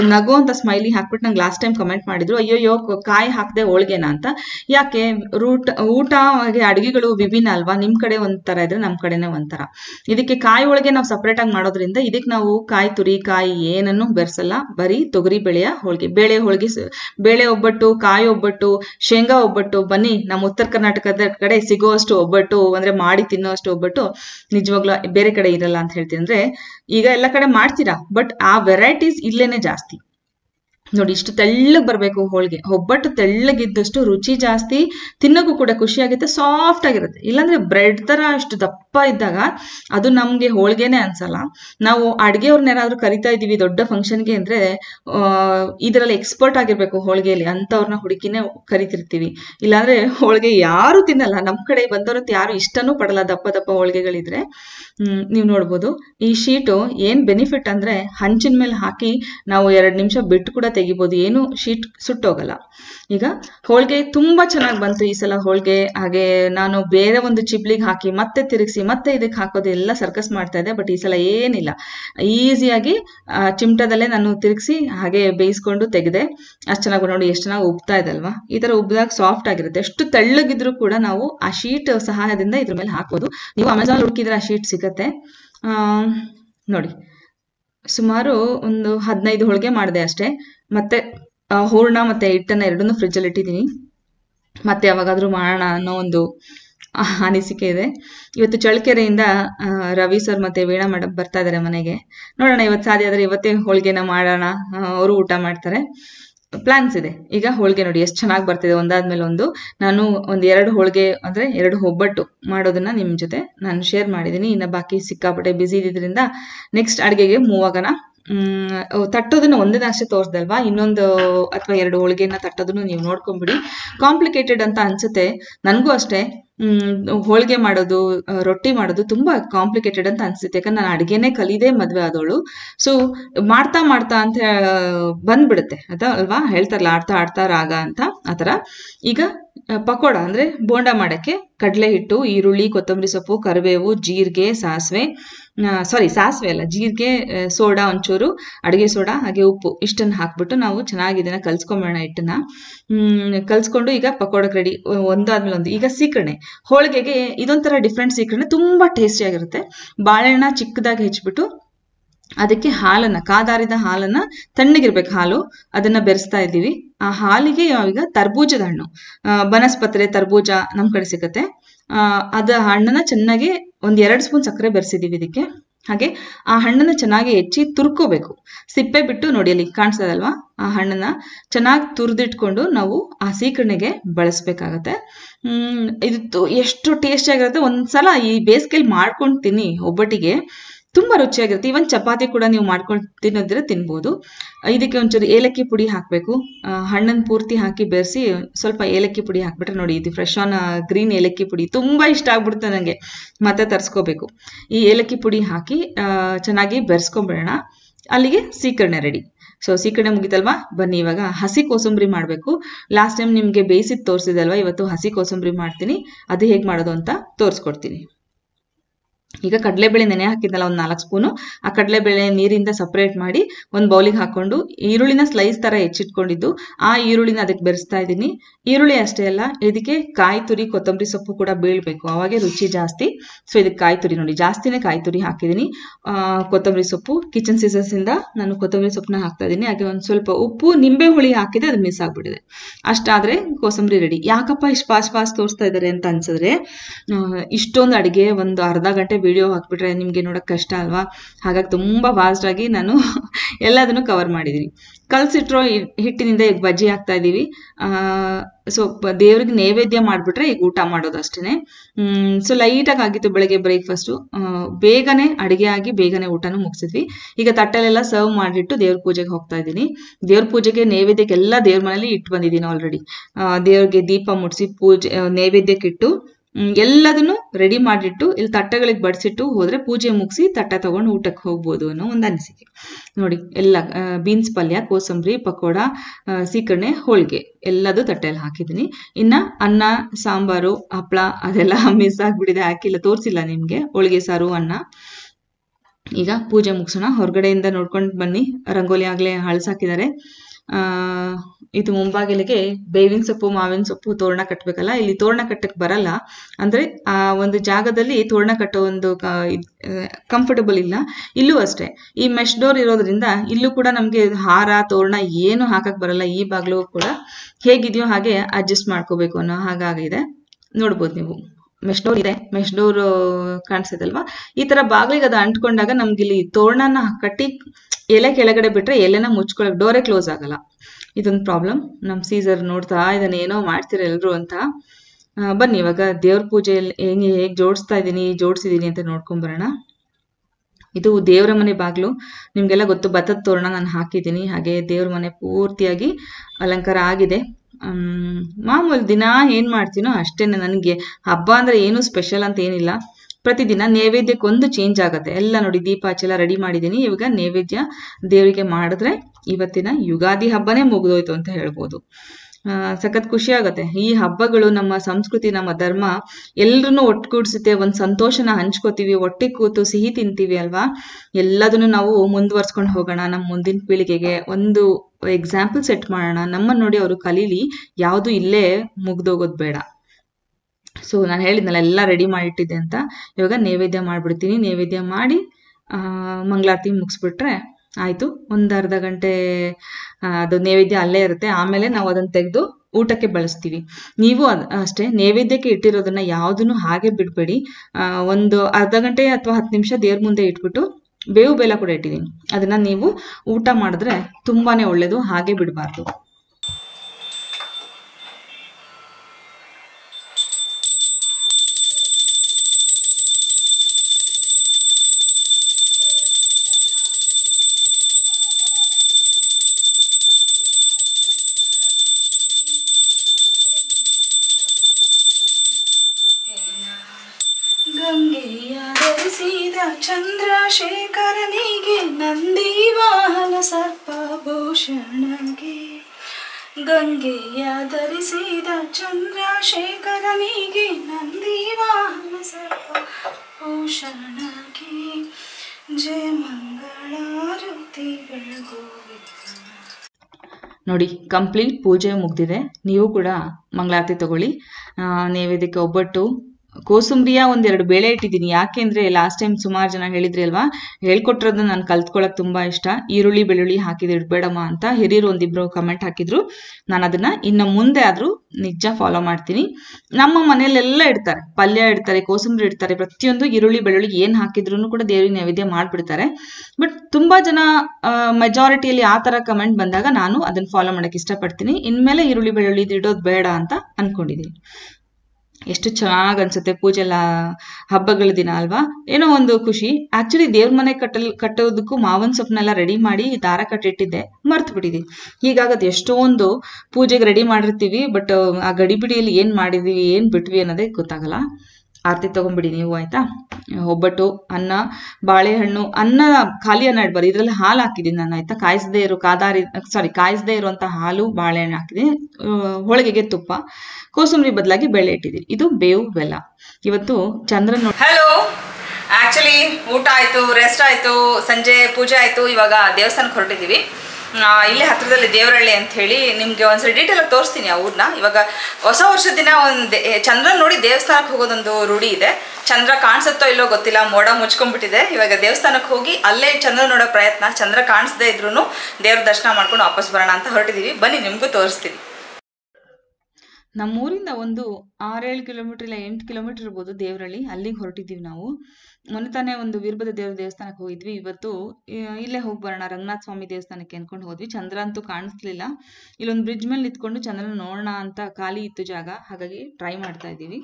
ನಗು ಅಂತ ಸ್ಮೈಲಿ ಹಾಕ್ಬಿಟ್ಟು ನಂಗೆ ಲಾಸ್ಟ್ ಟೈಮ್ ಕಮೆಂಟ್ ಮಾಡಿದ್ರು ಅಯ್ಯೋಯ್ಯೋ ಕ- ಕಾಯಿ ಹಾಕದೆ ಹೋಳ್ಗೆನಾ ಅಂತ ಯಾಕೆ ರೂಟ್ ಊಟ ಹಾಗೆ ಅಡುಗೆಗಳು ವಿಭಿನ್ನ ಅಲ್ವಾ ನಿಮ್ ಕಡೆ ಒಂಥರ ಇದ್ರೆ ನಮ್ ಕಡೆನೇ ಒಂಥರ ಇದಕ್ಕೆ ಕಾಯಿ ಹೋಳಿಗೆ ನಾವು ಸಪ್ರೇಟ್ ಆಗಿ ಮಾಡೋದ್ರಿಂದ ಇದಕ್ಕೆ ನಾವು ಕಾಯಿ ತುರಿ ಕಾಯಿ ಏನನ್ನು ಬೆರೆಸಲ್ಲ ಬರೀ ತೊಗರಿ ಬೇಳೆಯ ಹೋಳಿಗೆ ಬೇಳೆ ಹೋಳಿಗೆ ಸ- ಬೇಳೆ ಒಬ್ಬಟ್ಟು ಕಾಯಿ ಒಬ್ಬಟ್ಟು ಶೇಂಗಾ ಒಬ್ಬಟ್ಟು ಬನ್ನಿ ನಮ್ಮ ಉತ್ತರ ಕರ್ನಾಟಕದ ಕಡೆ ಸಿಗೋವಷ್ಟು ಒಬ್ಬಟ್ಟು ಅಂದ್ರೆ ಮಾಡಿ ತಿನ್ನೋಷ್ಟು ಒಬ್ಬಟ್ಟು ನಿಜವಾಗ್ಲೂ ಬೇರೆ ಕಡೆ ಇರಲ್ಲ ಅಂತ ಹೇಳ್ತೀನಿ ಅಂದ್ರೆ ಈಗ ಎಲ್ಲ ಕಡೆ ಮಾಡ್ತೀರಾ ಬಟ್ ಆ ವೆರೈಟೀಸ್ ಇಲ್ಲೇನೆ ಜಾಸ್ತಿ ನೋಡಿ ಇಷ್ಟು ತೆಳ್ಳಗ್ ಬರ್ಬೇಕು ಹೋಳಿಗೆ ಒಬ್ಬಟ್ಟು ತೆಳ್ಳಗಿದ್ದಷ್ಟು ರುಚಿ ಜಾಸ್ತಿ ತಿನ್ನೋಕ್ಕೂ ಕೂಡ ಖುಷಿ ಆಗುತ್ತೆ ಸಾಫ್ಟ್ ಆಗಿರುತ್ತೆ ಇಲ್ಲಾಂದ್ರೆ ಬ್ರೆಡ್ ತರ ಅಷ್ಟು ದಪ್ಪ ಇದ್ದಾಗ ಅದು ನಮ್ಗೆ ಹೋಳಿಗೆನೆ ಅನ್ಸಲ್ಲ ನಾವು ಅಡ್ಗೆಯವ್ರನ್ನ ಯಾರಾದ್ರೂ ಕರಿತಾ ಇದೀವಿ ದೊಡ್ಡ ಫಂಕ್ಷನ್ಗೆ ಅಂದ್ರೆ ಆ, ಇದರಲ್ಲಿ ಎಕ್ಸ್ಪರ್ಟ್ ಆಗಿರ್ಬೇಕು ಹೋಳಿಗೆಯಲ್ಲಿ ಅಂತವ್ರನ್ನ ಹುಡುಕಿನೇ ಕರಿತಿರ್ತೀವಿ ಇಲ್ಲಾಂದ್ರೆ ಹೋಳಿಗೆ ಯಾರು ತಿನ್ನಲ್ಲ ನಮ್ ಕಡೆ ಬಂದವ್ರಂತ ಯಾರು ಇಷ್ಟನೂ ಪಡಲ್ಲ ದಪ್ಪ ದಪ್ಪ ಹೋಳಿಗೆಗಳಿದ್ರೆ ಹ್ಮ್ ನೀವು ನೋಡ್ಬೋದು ಈ ಶೀಟು ಏನ್ ಬೆನಿಫಿಟ್ ಅಂದ್ರೆ ಹಂಚಿನ ಮೇಲೆ ಹಾಕಿ ನಾವು ಎರಡ್ ನಿಮಿಷ ಬಿಟ್ಟು ಕೂಡ ತೆಗಿಬೋದು ಏನು ಶೀಟ್ ಸುಟ್ಟೋಗಲ್ಲ ಈಗ ಹೋಳಿಗೆ ತುಂಬಾ ಚೆನ್ನಾಗಿ ಬಂತು ಈ ಸಲ ಹೋಳಿಗೆ ಹಾಗೆ ನಾನು ಬೇರೆ ಒಂದು ಚಿಪ್ಲಿಗೆ ಹಾಕಿ ಮತ್ತೆ ತಿರುಗಿಸಿ ಮತ್ತೆ ಇದಕ್ಕೆ ಹಾಕೋದು ಎಲ್ಲ ಸರ್ಕಸ್ ಮಾಡ್ತಾ ಇದ್ದೆ ಬಟ್ ಈ ಸಲ ಏನಿಲ್ಲ ಈಸಿಯಾಗಿ ಚಿಮಟದಲ್ಲೇ ನಾನು ತಿರುಗಿಸಿ ಹಾಗೆ ಬೇಯಿಸ್ಕೊಂಡು ತೆಗೆದೆ ಅಷ್ಟು ಚೆನ್ನಾಗಿ ನೋಡಿ ಎಷ್ಟು ಚೆನ್ನಾಗಿ ಉಬ್ತಾ ಇದೆ ಅಲ್ವಾ ಈ ತರ ಉಬ್ದಾಗ ಸಾಫ್ಟ್ ಆಗಿರುತ್ತೆ ಎಷ್ಟು ತೆಳ್ಳಗಿದ್ರು ಕೂಡ ನಾವು ಆ ಶೀಟ್ ಸಹಾಯದಿಂದ ಇದ್ರ ಮೇಲೆ ಹಾಕ್ಬೋದು ನೀವು ಅಮೆಝಾನ್ ಹುಡುಕಿದ್ರೆ ಆ ಶೀಟ್ ಸಿಗತ್ತೆ ಆ, ನೋಡಿ ಸುಮಾರು ಒಂದು ಹದಿನೈದು ಹೋಳಿಗೆ ಮಾಡಿದೆ ಅಷ್ಟೇ ಮತ್ತೆ ಆ, ಹೂರ್ಣ ಮತ್ತೆ ಹಿಟ್ಟನ್ನ ಎರಡನ್ನೂ ಫ್ರಿಜ್ಜಲ್ಲಿ ಇಟ್ಟಿದ್ದೀನಿ ಮತ್ತೆ ಯಾವಾಗಾದ್ರೂ ಮಾಡೋಣ ಅನ್ನೋ ಒಂದು ಅನಿಸಿಕೆ ಇದೆ ಇವತ್ತು ಚಳ್ಳಕೆರೆಯಿಂದ ಆ, ರವಿ ಸರ್ ಮತ್ತೆ ವೀಣಾ ಮೇಡಮ್ ಬರ್ತಾ ಇದಾರೆ ಮನೆಗೆ ನೋಡೋಣ ಇವತ್ತು ಸಾಧ್ಯ ಆದ್ರೆ ಇವತ್ತೇ ಹೋಳಿಗೆನ ಮಾಡೋಣ ಅವರು ಊಟ ಮಾಡ್ತಾರೆ ಪ್ಲಾನ್ಸ್ ಇದೆ ಈಗ ಹೋಳಿಗೆ ನೋಡಿ ಎಷ್ಟು ಚೆನ್ನಾಗಿ ಬರ್ತಿದೆ ಒಂದಾದ್ಮೇಲೆ ಒಂದು ನಾನು ಒಂದ್ ಎರಡು ಹೋಳಿಗೆ ಅಂದ್ರೆ ಎರಡು ಒಬ್ಬಟ್ಟು ಮಾಡೋದನ್ನ ನಿಮ್ ಜೊತೆ ನಾನು ಶೇರ್ ಮಾಡಿದ್ದೀನಿ ಇನ್ನ ಬಾಕಿ ಸಿಕ್ಕಾಪಟ್ಟೆ ಬಿಸಿ ಇದ್ದಿದ್ರಿಂದ ನೆಕ್ಸ್ಟ್ ಅಡ್ಗೆಗೆ ಮೂವ್ ಆಗೋಣ ಹ್ಮ್ ಅವ್ ತಟ್ಟೋದನ್ನ ಒಂದನ್ನ ಅಷ್ಟೇ ತೋರ್ಸ್ದಲ್ವಾ ಇನ್ನೊಂದು ಅಥವಾ ಎರಡು ಹೋಳಿಗೆನ ತಟ್ಟೋದನ್ನು ನೀವು ನೋಡ್ಕೊಂಬಿಡಿ ಕಾಂಪ್ಲಿಕೇಟೆಡ್ ಅಂತ ಅನ್ಸುತ್ತೆ ನನಗೂ ಅಷ್ಟೇ ಹ್ಮ್ ಹೋಳಿಗೆ ಮಾಡೋದು ಆ, ರೊಟ್ಟಿ ಮಾಡೋದು ತುಂಬಾ ಕಾಂಪ್ಲಿಕೇಟೆಡ್ ಅಂತ ಅನ್ಸುತ್ತೆ ಯಾಕಂದ್ರೆ ನಾನು ಅಡಿಗೆನೇ ಕಲಿದೇ ಮದ್ವೆ ಆದವಳು ಸೊ ಮಾಡ್ತಾ ಮಾಡ್ತಾ ಅಂತ ಆ, ಬಂದ್ಬಿಡುತ್ತೆ ಅದ ಅಲ್ವಾ ಹೇಳ್ತಾರಲ್ಲ ಆಡ್ತಾ ಆಡ್ತಾ ರಾಗ ಅಂತ ಆತರ ಈಗ ಆ, ಪಕೋಡ ಅಂದ್ರೆ ಬೋಂಡ ಮಾಡಕ್ಕೆ ಕಡಲೆ ಹಿಟ್ಟು ಈರುಳ್ಳಿ ಕೊತ್ತಂಬರಿ ಸೊಪ್ಪು ಕರಿಬೇವು ಜೀರಿಗೆ ಸಾಸಿವೆ ಸಾರಿ ಸಾಸಿವೆ ಅಲ್ಲ ಜೀರಿಗೆ ಆ, ಸೋಡಾ ಒಂಚೂರು ಅಡಿಗೆ ಸೋಡಾ ಹಾಗೆ ಉಪ್ಪು ಇಷ್ಟನ್ನ ಹಾಕ್ಬಿಟ್ಟು ನಾವು ಚೆನ್ನಾಗಿ ಇದನ್ನ ಕಲ್ಸ್ಕೊಂಬೇಡ ಹಿಟ್ಟನ್ನ ಹ್ಮ್ ಕಲ್ಸ್ಕೊಂಡು ಈಗ ಪಕೋಡಕ್ಕೆ ರೆಡಿ ಒಂದಾದ್ಮೇಲೆ ಒಂದು ಈಗ ಸೀಕರಣೆ ಹೋಳಿಗೆಗೆ ಇದೊಂಥರ ಡಿಫ್ರೆಂಟ್ ಸೀಕರಣೆ ತುಂಬಾ ಟೇಸ್ಟಿ ಆಗಿರುತ್ತೆ ಬಾಳೆಹಣ್ಣ ಚಿಕ್ಕದಾಗಿ ಹೆಚ್ಚಿಬಿಟ್ಟು ಅದಕ್ಕೆ ಹಾಲನ್ನ ಕಾದಾರಿದ ಹಾಲನ್ನ ತಣ್ಣಗಿರ್ಬೇಕು ಹಾಲು ಅದನ್ನ ಬೆರೆಸ್ತಾ ಇದ್ದೀವಿ ಆ ಹಾಲಿಗೆ ಈಗ ತರ್ಬೂಜದ ಹಣ್ಣು ಆ, ಬನಸ್ಪತ್ರೆ ತರ್ಬೂಜ ನಮ್ ಕಡೆ ಸಿಗುತ್ತೆ ಆ, ಅದ ಹಣ್ಣನ್ನ ಚೆನ್ನಾಗಿ ಒಂದ್ ಎರಡ್ ಸ್ಪೂನ್ ಸಕ್ಕರೆ ಬೆರೆಸಿದೀವಿ ಇದಕ್ಕೆ ಹಾಗೆ ಆ ಹಣ್ಣನ್ನ ಚೆನ್ನಾಗಿ ಹೆಚ್ಚಿ ತುರ್ಕೋಬೇಕು ಸಿಪ್ಪೆ ಬಿಟ್ಟು ನೋಡಿ ಅಲ್ಲಿ ಕಾಣಿಸ್ತದಲ್ವಾ ಆ ಹಣ್ಣನ್ನ ಚೆನ್ನಾಗಿ ತುರಿದಿಟ್ಕೊಂಡು ನಾವು ಆ ಸೀಕರಣೆಗೆ ಬಳಸ್ಬೇಕಾಗತ್ತೆ ಹ್ಮ್ ಇದು ತು- ಎಷ್ಟು ಟೇಸ್ಟಿ ಆಗಿರುತ್ತೆ ಒಂದ್ಸಲ ಈ ಬೇಸಿಗೆಲಿ ಮಾಡ್ಕೊಂಡು ತಿನ್ನಿ ಒಬ್ಬಟ್ಟಿಗೆ ತುಂಬಾ ರುಚಿಯಾಗಿರುತ್ತೆ ಇವನ್ ಚಪಾತಿ ಕೂಡ ನೀವು ಮಾಡ್ಕೊಂಡು ತಿನ್ನೋದ್ರೆ ತಿನ್ಬೋದು ಇದಕ್ಕೆ ಒಂಚೂರು ಏಲಕ್ಕಿ ಪುಡಿ ಹಾಕಬೇಕು ಹಣ್ಣನ್ನು ಪೂರ್ತಿ ಹಾಕಿ ಬೆರೆಸಿ ಸ್ವಲ್ಪ ಏಲಕ್ಕಿ ಪುಡಿ ಹಾಕ್ಬಿಟ್ರೆ ನೋಡಿ ಇದು ಫ್ರೆಶ್ ಆನ್ ಗ್ರೀನ್ ಏಲಕ್ಕಿ ಪುಡಿ ತುಂಬಾ ಇಷ್ಟ ಆಗ್ಬಿಡುತ್ತೆ ನನಗೆ ಮತ್ತೆ ತರಿಸ್ಕೋಬೇಕು ಈ ಏಲಕ್ಕಿ ಪುಡಿ ಹಾಕಿ ಆ, ಚೆನ್ನಾಗಿ ಬೆರೆಸ್ಕೊಂಬಿಡೋಣ ಅಲ್ಲಿಗೆ ಸೀಕರಣೆ ರೆಡಿ ಸೊ ಸೀಕರಣೆ ಮುಗಿತಲ್ವಾ ಬನ್ನಿ ಇವಾಗ ಹಸಿ ಕೋಸಂಬರಿ ಮಾಡಬೇಕು ಲಾಸ್ಟ್ ಟೈಮ್ ನಿಮಗೆ ಬೇಯಿಸಿದ್ ತೋರಿಸಿದಲ್ವಾ ಇವತ್ತು ಹಸಿ ಕೋಸಂಬರಿ ಮಾಡ್ತೀನಿ ಅದು ಹೇಗೆ ಮಾಡೋದು ಅಂತ ತೋರಿಸ್ಕೊಡ್ತೀನಿ ಈಗ ಕಡಲೆಬೇಳೆ ನೆನೆ ಹಾಕಿದ್ನಲ್ಲ ಒಂದು ನಾಲ್ಕು ಸ್ಪೂನು ಆ ಕಡಲೆಬೇಳೆ ನೀರಿಂದ ಸಪರೇಟ್ ಮಾಡಿ ಒಂದು ಬೌಲಿಗೆ ಹಾಕೊಂಡು ಈರುಳ್ಳಿನ ಸ್ಲೈಸ್ ತರ ಹೆಚ್ಚಿಟ್ಕೊಂಡಿದ್ದು ಆ ಈರುಳ್ಳಿನ ಅದಕ್ಕೆ ಬೆರೆಸ್ತಾ ಇದ್ದೀನಿ ಈರುಳ್ಳಿ ಅಷ್ಟೇ ಅಲ್ಲ ಇದಕ್ಕೆ ಕಾಯಿ ತುರಿ ಕೊತ್ತಂಬರಿ ಸೊಪ್ಪು ಕೂಡ ಬೀಳ್ಬೇಕು ಅವಾಗೆ ರುಚಿ ಜಾಸ್ತಿ ಸೊ ಇದಕ್ಕೆ ಕಾಯಿ ತುರಿ ನೋಡಿ ಜಾಸ್ತಿನೇ ಕಾಯಿ ತುರಿ ಹಾಕಿದ್ದೀನಿ ಆ, ಕೊತ್ತಂಬರಿ ಸೊಪ್ಪು ಕಿಚನ್ ಸೀಸನ್ಸ್ ಇಂದ ನಾನು ಕೊತ್ತಂಬರಿ ಸೊಪ್ಪನ್ನ ಹಾಕ್ತಾ ಇದ್ದೀನಿ ಹಾಗೆ ಒಂದು ಸ್ವಲ್ಪ ಉಪ್ಪು ನಿಂಬೆ ಹುಳಿ ಹಾಕಿದೆ ಅದು ಮಿಸ್ ಆಗ್ಬಿಟ್ಟಿದೆ ಅಷ್ಟಾದ್ರೆ ಕೋಸಂಬರಿ ರೆಡಿ ಯಾಕಪ್ಪ ಇಷ್ಟು ಫಾಸ್ಟ್ ಫಾಸ್ಟ್ ತೋರಿಸ್ತಾ ಇದ್ದಾರೆ ಅಂತ ಅನ್ಸಿದ್ರೆ ಆ, ಇಷ್ಟೊಂದು ಅಡಿಗೆ ಒಂದು ಅರ್ಧ ಗಂಟೆ ವಿಡಿಯೋ ಹಾಕ್ಬಿಟ್ರೆ ನಿಮ್ಗೆ ನೋಡಕ್ ಕಷ್ಟ ಅಲ್ವಾ ಹಾಗಾಗಿ ತುಂಬಾ ಫಾಸ್ಟ್ ಆಗಿ ನಾನು ಎಲ್ಲದನ್ನು ಕವರ್ ಮಾಡಿದೀನಿ ಕಲ್ಸಿಟ್ರೋ ಹಿ- ಹಿಟ್ಟಿನಿಂದ ಈಗ ಬಜ್ಜಿ ಹಾಕ್ತಾ ಇದೀವಿ ಆ ಸೊ ದೇವ್ರಿಗೆ ನೈವೇದ್ಯ ಮಾಡ್ಬಿಟ್ರೆ ಈಗ ಊಟ ಮಾಡೋದು ಅಷ್ಟೇನೆ ಹ್ಮ್ ಸೊ ಲೈಟಾಗಿ ಆಗಿತ್ತು ಬೆಳಗ್ಗೆ ಬ್ರೇಕ್ಫಾಸ್ಟ್ ಬೇಗನೆ ಅಡಿಗೆ ಆಗಿ ಬೇಗನೆ ಊಟನೂ ಮುಗಿಸಿದ್ವಿ ಈಗ ತಟ್ಟೆಲೆಲ್ಲ ಸರ್ವ್ ಮಾಡಿಟ್ಟು ದೇವ್ರ ಪೂಜೆಗೆ ಹೋಗ್ತಾ ಇದ್ದೀನಿ ದೇವ್ರ ಪೂಜೆಗೆ ನೈವೇದ್ಯಕ್ಕೆಲ್ಲ ದೇವ್ರ ಮನೇಲಿ ಇಟ್ಟು ಬಂದಿದ್ದೀನಿ ಆಲ್ರೆಡಿ ದೇವ್ರಿಗೆ ದೀಪ ಮುಟ್ಸಿ ಪೂಜೆ ಆ, ನೈವೇದ್ಯಕ್ಕಿಟ್ಟು ಹ್ಮ್, ಎಲ್ಲದನ್ನು ರೆಡಿ ಮಾಡಿಟ್ಟು ಇಲ್ಲಿ ತಟ್ಟೆಗಳಿಗೆ ಬಡಿಸಿಟ್ಟು ಹೋದ್ರೆ ಪೂಜೆ ಮುಗಿಸಿ ತಟ್ಟೆ ತಗೊಂಡು ಊಟಕ್ಕೆ ಹೋಗ್ಬೋದು ಅನ್ನೋ ಒಂದು ಅನಿಸಿಕೆ ನೋಡಿ ಎಲ್ಲ ಬೀನ್ಸ್ ಪಲ್ಯ ಕೋಸಂಬರಿ ಪಕೋಡ ಆ, ಸೀಕರಣೆ ಹೋಳಿಗೆ ಎಲ್ಲದೂ ತಟ್ಟೆಯಲ್ಲಿ ಹಾಕಿದ್ದೀನಿ ಇನ್ನ ಅನ್ನ ಸಾಂಬಾರು ಹಪ್ಳ ಅದೆಲ್ಲ ಮಿಸ್ ಆಗ್ಬಿಟ್ಟಿದೆ ಹಾಕಿಲ್ಲ ತೋರಿಸಿಲ್ಲ ನಿಮ್ಗೆ ಹೋಳಿಗೆ ಸಾರು ಅನ್ನ ಈಗ ಪೂಜೆ ಮುಗಿಸೋಣ ಹೊರಗಡೆಯಿಂದ ನೋಡ್ಕೊಂಡು ಬನ್ನಿ ರಂಗೋಲಿ ಆಗಲೇ ಹಳಸಾಕಿದ್ದಾರೆ ಆ ಇದು ಮುಂಬಾಗಿಲಿಗೆ ಬೇವಿನ ಸೊಪ್ಪು ಮಾವಿನ ಸೊಪ್ಪು ತೋರಣ ಕಟ್ಟಬೇಕಲ್ಲ ಇಲ್ಲಿ ತೋರಣ ಕಟ್ಟಕ್ಕೆ ಬರಲ್ಲ ಅಂದ್ರೆ ಆ ಒಂದು ಜಾಗದಲ್ಲಿ ತೋರಣ ಕಟ್ಟೋ ಒಂದು ಕಂಫರ್ಟಬಲ್ ಇಲ್ಲ ಇಲ್ಲೂ ಅಷ್ಟೇ ಈ ಮೆಶ್ ಡೋರ್ ಇರೋದ್ರಿಂದ ಇಲ್ಲೂ ಕೂಡ ನಮಗೆ ಹಾರ ತೋರಣ ಏನು ಹಾಕಕ್ ಬರಲ್ಲ ಈ ಬಾಗ್ಲು ಕೂಡ ಹೇಗಿದೆಯೋ ಹಾಗೆ ಅಡ್ಜಸ್ಟ್ ಮಾಡ್ಕೋಬೇಕು ಅನ್ನೋ ಹಾಗಾಗಿದೆ ನೋಡ್ಬೋದು ನೀವು ಮೆಶ್ ಡೋರ್ ಇದೆ ಮೆಶ್ ಡೋರ್ ಕಾಣಿಸ್ತದಲ್ವಾ ಈ ತರ ಬಾಗ್ಲಿಗೆ ಅದು ಅಂಟ್ಕೊಂಡಾಗ ನಮ್ಗೆ ಇಲ್ಲಿ ತೋರಣನ ಕಟ್ಟಿ ಎಲೆ ಕೆಳಗಡೆ ಬಿಟ್ರೆ ಎಲೆನ ಮುಚ್ಕೊಳಕ್ ಡೋರೇ ಕ್ಲೋಸ್ ಆಗಲ್ಲ ಇದೊಂದು ಪ್ರಾಬ್ಲಮ್ ನಮ್ ಸೀಸರ್ ನೋಡ್ತಾ ಇದನ್ನ ಏನೋ ಮಾಡ್ತೀರ ಎಲ್ರು ಅಂತ ಆ, ಬನ್ನಿ ಇವಾಗ ದೇವ್ರ ಪೂಜೆಯಲ್ಲಿ ಹೆಂಗೆ ಹೇಗ್ ಜೋಡಿಸ್ತಾ ಇದೀನಿ ಜೋಡಿಸಿದೀನಿ ಅಂತ ನೋಡ್ಕೊಂಡ್ ಬರೋಣ ಇದು ದೇವರ ಮನೆ ಬಾಗ್ಲು ನಿಮ್ಗೆಲ್ಲ ಗೊತ್ತು ಭತ್ತದ ತೋರಣ ನಾನು ಹಾಕಿದ್ದೀನಿ ಹಾಗೆ ದೇವ್ರ ಮನೆ ಪೂರ್ತಿಯಾಗಿ ಅಲಂಕಾರ ಆಗಿದೆ ಹ್ಮ್ ಮಾಮೂಲಿ ದಿನ ಏನ್ ಮಾಡ್ತೀನೋ ಅಷ್ಟೇನೆ ನನಗೆ ಹಬ್ಬ ಅಂದ್ರೆ ಏನು ಸ್ಪೆಷಲ್ ಅಂತ ಏನಿಲ್ಲ ಪ್ರತಿದಿನ ನೈವೇದ್ಯಕ್ಕೊಂದು ಚೇಂಜ್ ಆಗುತ್ತೆ ಎಲ್ಲ ನೋಡಿ ದೀಪ ಹಚ್ಚೆಲ್ಲ ರೆಡಿ ಮಾಡಿದ್ದೀನಿ ಇವಾಗ ನೈವೇದ್ಯ ದೇವರಿಗೆ ಮಾಡಿದ್ರೆ ಇವತ್ತಿನ ಯುಗಾದಿ ಹಬ್ಬನೇ ಮುಗಿದೋಯ್ತು ಅಂತ ಹೇಳ್ಬೋದು ಆ, ಸಖತ್ ಖುಷಿ ಆಗತ್ತೆ ಈ ಹಬ್ಬಗಳು ನಮ್ಮ ಸಂಸ್ಕೃತಿ ನಮ್ಮ ಧರ್ಮ ಎಲ್ರನ್ನೂ ಒಟ್ಟುಗೂಡಿಸುತ್ತೆ ಒಂದ್ ಸಂತೋಷನ ಹಂಚ್ಕೋತೀವಿ ಒಟ್ಟಿಗೆ ಕೂತು ಸಿಹಿ ತಿಂತೀವಿ ಅಲ್ವಾ ಎಲ್ಲದನ್ನು ನಾವು ಮುಂದುವರ್ಸ್ಕೊಂಡು ಹೋಗೋಣ ನಮ್ಮ ಮುಂದಿನ ಪೀಳಿಗೆಗೆ ಒಂದು ಎಕ್ಸಾಂಪಲ್ ಸೆಟ್ ಮಾಡೋಣ ನಮ್ಮನ್ನ ನೋಡಿ ಅವರು ಕಲೀಲಿ ಯಾವುದು ಇಲ್ಲೇ ಮುಗ್ದೋಗೋದು ಬೇಡ ಸೊ ನಾನು ಹೇಳಿದ್ನಲ್ಲ ಎಲ್ಲ ರೆಡಿ ಮಾಡಿಟ್ಟಿದ್ದೆ ಅಂತ ಇವಾಗ ನೈವೇದ್ಯ ಮಾಡ್ಬಿಡ್ತೀನಿ ನೈವೇದ್ಯ ಮಾಡಿ ಆ ಮಂಗಳಾರತಿ ಮುಗಿಸ್ಬಿಟ್ರೆ ಆಯ್ತು ಒಂದ್ ಅರ್ಧ ಗಂಟೆ ಆ, ಅದು ನೈವೇದ್ಯ ಅಲ್ಲೇ ಇರುತ್ತೆ ಆಮೇಲೆ ನಾವು ಅದನ್ನ ತೆಗೆದು ಊಟಕ್ಕೆ ಬಳಸ್ತೀವಿ ನೀವು ಅದ್- ಅಷ್ಟೇ ನೈವೇದ್ಯಕ್ಕೆ ಇಟ್ಟಿರೋದನ್ನ ಯಾವುದನ್ನು ಹಾಗೆ ಬಿಡ್ಬೇಡಿ ಆ, ಒಂದು ಅರ್ಧ ಗಂಟೆ ಅಥವಾ ಹತ್ತು ನಿಮಿಷ ದೇವ್ರ ಮುಂದೆ ಇಟ್ಬಿಟ್ಟು ಬೇವು ಬೆಲ್ಲ ಕೂಡ ಇಟ್ಟಿದ್ದೀನಿ ಅದನ್ನ ನೀವು ಊಟ ಮಾಡಿದ್ರೆ ತುಂಬಾನೇ ಒಳ್ಳೇದು ಹಾಗೆ ಬಿಡಬಾರ್ದು ಗಂಗೆಯ ಧರಿಸಿದ ಚಂದ್ರಶೇಖರನಿಗೆ ನಂದಿ ವಾಹನ ಸರ್ಪಭೂಷಣಗೆ ಗಂಗೆಯ ಧರಿಸಿದ ಚಂದ್ರಶೇಖರನಿಗೆ ನಂದಿ ವಾಹನ ಸರ್ಪಭೂಷಣಗೆ ಜಯ ಮಂಗಳಾರತಿ ಬೆಳಗೋವಿಂದ ನೋಡಿ ಕಂಪ್ಲೀಟ್ ಪೂಜೆ ಮುಗ್ದಿದೆ ನೀವು ಕೂಡ ಮಂಗಳಾರತಿ ತಗೊಳ್ಳಿ ಆ, ನೈವೇದ್ಯಕ್ಕೆ ಒಬ್ಬಟ್ಟು ಕೋಸುಂಬರಿಯ ಒಂದೆರಡು ಬೇಳೆ ಇಟ್ಟಿದ್ದೀನಿ ಯಾಕೆಂದ್ರೆ ಲಾಸ್ಟ್ ಟೈಮ್ ಸುಮಾರು ಜನ ಹೇಳಿದ್ರಿ ಅಲ್ವಾ ಹೇಳ್ಕೊಟ್ಟಿರೋದನ್ನ ನಾನು ಕಲ್ತ್ಕೊಳಕ್ ತುಂಬಾ ಇಷ್ಟ ಈರುಳ್ಳಿ ಬೆಳ್ಳುಳ್ಳಿ ಹಾಕಿದ್ ಇಡ್ಬೇಡಮ್ಮ ಅಂತ ಹಿರಿಯರು ಒಂದಿಬ್ರು ಕಮೆಂಟ್ ಹಾಕಿದ್ರು ನಾನು ಅದನ್ನ ಇನ್ನು ಮುಂದೆ ಆದ್ರೂ ನಿಜ ಫಾಲೋ ಮಾಡ್ತೀನಿ ನಮ್ಮ ಮನೆಯಲ್ಲೆಲ್ಲ ಇಡ್ತಾರೆ ಪಲ್ಯ ಇಡ್ತಾರೆ ಕೋಸುಂಬರಿ ಇಡ್ತಾರೆ ಪ್ರತಿಯೊಂದು ಈರುಳ್ಳಿ ಬೆಳ್ಳುಳ್ಳಿ ಏನ್ ಹಾಕಿದ್ರು ಕೂಡ ದೇವರಿಗೆ ನೈವೇದ್ಯ ಮಾಡ್ಬಿಡ್ತಾರೆ ಬಟ್ ತುಂಬಾ ಜನ ಮೆಜಾರಿಟಿಯಲ್ಲಿ ಆ ತರ ಕಮೆಂಟ್ ಬಂದಾಗ ನಾನು ಅದನ್ನ ಫಾಲೋ ಮಾಡಕ್ ಇಷ್ಟಪಡ್ತೀನಿ ಇನ್ಮೇಲೆ ಈರುಳ್ಳಿ ಬೆಳ್ಳುಳ್ಳಿ ಇಡೋದು ಬೇಡ ಅಂತ ಅನ್ಕೊಂಡಿದೀನಿ ಎಷ್ಟು ಚೆನ್ನಾಗ್ ಅನ್ಸುತ್ತೆ ಪೂಜೆ ಎಲ್ಲ ಹಬ್ಬಗಳ ದಿನ ಅಲ್ವಾ ಏನೋ ಒಂದು ಖುಷಿ ಆಕ್ಚುಲಿ ದೇವ್ರ ಮನೆ ಕಟ್ಟಲ್ ಕಟ್ಟೋದಕ್ಕೂ ಮಾವನ್ ಸೊಪ್ಪನ್ನೆಲ್ಲ ರೆಡಿ ಮಾಡಿ ದಾರ ಕಟ್ಟಿಟ್ಟಿದ್ದೆ ಮರ್ತು ಬಿಟ್ಟಿದ್ದೀನಿ ಹೀಗಾಗತ್ತೆ ಎಷ್ಟೊಂದು ಪೂಜೆಗೆ ರೆಡಿ ಮಾಡಿರ್ತೀವಿ ಬಟ್ ಆ ಗಡಿಬಿಡಿಯಲ್ಲಿ ಏನ್ ಮಾಡಿದೀವಿ ಏನ್ ಬಿಟ್ವಿ ಅನ್ನೋದೇ ಗೊತ್ತಾಗಲ್ಲ ಆರತಿ ತಗೊಂಬಿಡಿ ನೀವು ಆಯ್ತಾ ಒಬ್ಬಟ್ಟು ಅನ್ನ ಬಾಳೆಹಣ್ಣು ಅನ್ನ ಖಾಲಿ ಅನ್ನ ಇಡ್ಬಾರ್ದು ಇದ್ರಲ್ಲಿ ಹಾಲು ಹಾಕಿದ್ದೀನಿ ನಾನು ಆಯ್ತಾ ಕಾಯಿಸದೇ ಇರೋ ಕಾದಾರಿ ಸಾರಿ ಕಾಯಿಸದೇ ಇರುವಂತ ಹಾಲು ಬಾಳೆಹಣ್ಣು ಹಾಕಿದ್ದೀನಿ ಆ, ಹೋಳಿಗೆಗೆ ತುಪ್ಪ ಕೋಸಂಬರಿ ಬದಲಾಗಿ ಬೇಳೆ ಇಟ್ಟಿದ್ದೀನಿ ಇದು ಬೇವು ಬೆಲ್ಲ ಇವತ್ತು ಚಂದ್ರನ್ ಹಲೋ ಆಕ್ಚುಲಿ ಊಟ ಆಯ್ತು ರೆಸ್ಟ್ ಆಯ್ತು ಸಂಜೆ ಪೂಜೆ ಆಯ್ತು ಇವಾಗ ದೇವಸ್ಥಾನಕ್ಕೆ ಹೊರಟಿದ್ದೀವಿ ಆ, ಇಲ್ಲೇ ಹತ್ರದಲ್ಲಿ ದೇವರಹಳ್ಳಿ ಅಂತ ಹೇಳಿ ನಿಮಗೆ ಒಂದ್ಸರಿ ಡೀಟೇಲ್ ಆಗಿ ತೋರಿಸ್ತೀನಿ ಆ ಊರನ್ನ ಇವಾಗ ಹೊಸ ವರ್ಷದ ದಿನ ಒಂದು ಚಂದ್ರ ನೋಡಿ ದೇವಸ್ಥಾನಕ್ಕೆ ಹೋಗೋದೊಂದು ರೂಢಿ ಇದೆ ಚಂದ್ರ ಕಾಣಿಸುತ್ತೋ ಇಲ್ಲೋ ಗೊತ್ತಿಲ್ಲ ಮೋಡ ಮುಚ್ಕೊಂಡ್ಬಿಟ್ಟಿದೆ ಇವಾಗ ದೇವಸ್ಥಾನಕ್ಕೆ ಹೋಗಿ ಅಲ್ಲೇ ಚಂದ್ರ ನೋಡೋ ಪ್ರಯತ್ನ ಚಂದ್ರ ಕಾಣಿಸದೇ ಇದ್ರೂ ದೇವ್ರ ದರ್ಶನ ಮಾಡ್ಕೊಂಡು ವಾಪಸ್ ಬರೋಣ ಅಂತ ಹೊರಟಿದ್ದೀವಿ ಬನ್ನಿ ನಿಮಗೂ ತೋರಿಸ್ತೀನಿ ನಮ್ಮೂರಿಂದ ಒಂದು ಆರೇಳು ಕಿಲೋಮೀಟರ್ ಇಲ್ಲ ಎಂಟು ಕಿಲೋಮೀಟರ್ ಇರ್ಬೋದು ದೇವರಳ್ಳಿ ಅಲ್ಲಿಗೆ ಹೊರಟಿದ್ದೀವಿ ನಾವು ಮೊನ್ನೆ ತಾನೇ ಒಂದು ವೀರಭದ್ರ ದೇವ್ರ ದೇವಸ್ಥಾನಕ್ಕೆ ಹೋಗಿದ್ವಿ ಇವತ್ತು ಆ, ಇಲ್ಲೇ ಹೋಗಿ ಬರೋಣ ರಂಗನಾಥ ಸ್ವಾಮಿ ದೇವಸ್ಥಾನಕ್ಕೆ ಅನ್ಕೊಂಡು ಹೋದ್ವಿ ಚಂದ್ರ ಅಂತೂ ಕಾಣಿಸ್ಲಿಲ್ಲ ಇಲ್ಲೊಂದು ಬ್ರಿಡ್ಜ್ ಮೇಲೆ ನಿಂತ್ಕೊಂಡು ಚಂದ್ರನ ನೋಡೋಣ ಅಂತ ಖಾಲಿ ಇತ್ತು ಜಾಗ ಹಾಗಾಗಿ ಟ್ರೈ ಮಾಡ್ತಾ ಇದ್ದೀವಿ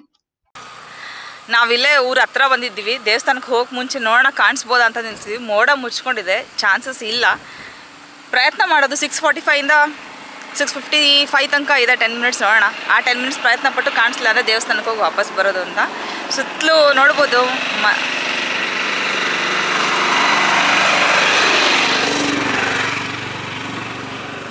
ನಾವಿಲ್ಲೇ ಊರ ಹತ್ರ ಬಂದಿದ್ದೀವಿ ದೇವಸ್ಥಾನಕ್ಕೆ ಹೋಗಕ್ಕೆ ಮುಂಚೆ ನೋಡೋಣ ಕಾಣಿಸ್ಬೋದಾ ಅಂತ ನಿಲ್ಸಿದ್ವಿ ಮೋಡ ಮುಚ್ಕೊಂಡಿದೆ ಚಾನ್ಸಸ್ ಇಲ್ಲ ಪ್ರಯತ್ನ ಮಾಡೋದು ಸಿಕ್ಸ್ ಫಾರ್ಟಿ ಫೈಯಿಂದ ಸಿಕ್ಸ್ ಫಿಫ್ಟಿ ಫೈವ್ ತನಕ ಇದೆ ಟೆನ್ ಮಿನಿಟ್ಸ್ ನೋಡೋಣ ಆ ಟೆನ್ ಮಿನಿಟ್ಸ್ ಪ್ರಯತ್ನ ಪಟ್ಟು ಕಾಣಿಸ್ಲಿಲ್ಲ ಅಂದರೆ ದೇವಸ್ಥಾನಕ್ಕೆ ಹೋಗಿ ವಾಪಸ್ ಬರೋದು ಅಂತ ಸುತ್ತಲೂ ನೋಡ್ಬೋದು ಮ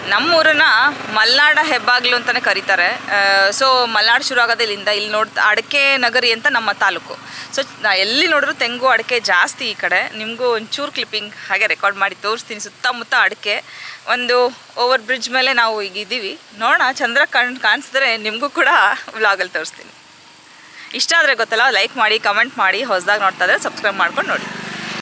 ನಮ್ಮೂರನ್ನ ಮಲ್ನಾಡ ಹೆಬ್ಬಾಗ್ಲು ಅಂತಲೇ ಕರೀತಾರೆ ಸೊ ಮಲ್ನಾಡು ಶುರು ಆಗೋದು ಇಲ್ಲಿಂದ ಇಲ್ಲಿ ನೋಡ್ ಅಡಿಕೆ ನಗರಿ ಅಂತ ನಮ್ಮ ತಾಲೂಕು ಸೊ ಎಲ್ಲಿ ನೋಡಿದ್ರು ತೆಂಗು ಅಡಿಕೆ ಜಾಸ್ತಿ ಈ ಕಡೆ ನಿಮಗೂ ಒಂಚೂರು ಕ್ಲಿಪ್ಪಿಂಗ್ ಹಾಗೆ ರೆಕಾರ್ಡ್ ಮಾಡಿ ತೋರಿಸ್ತೀನಿ ಸುತ್ತಮುತ್ತ ಅಡಿಕೆ ಒಂದು ಓವರ್ ಬ್ರಿಡ್ಜ್ ಮೇಲೆ ನಾವು ಈಗ ಇದ್ದೀವಿ ನೋಡೋಣ ಚಂದ್ರ ಕಣ್ ಕಾಣಿಸಿದ್ರೆ ನಿಮಗೂ ಕೂಡ ವ್ಲಾಗಲ್ಲಿ ತೋರಿಸ್ತೀನಿ ಇಷ್ಟ ಆದರೆ ಗೊತ್ತಲ್ಲ ಲೈಕ್ ಮಾಡಿ ಕಮೆಂಟ್ ಮಾಡಿ ಹೊಸದಾಗಿ ನೋಡ್ತಾ ಇದ್ರೆ ಸಬ್ಸ್ಕ್ರೈಬ್ ಮಾಡ್ಕೊಂಡು ನೋಡಿ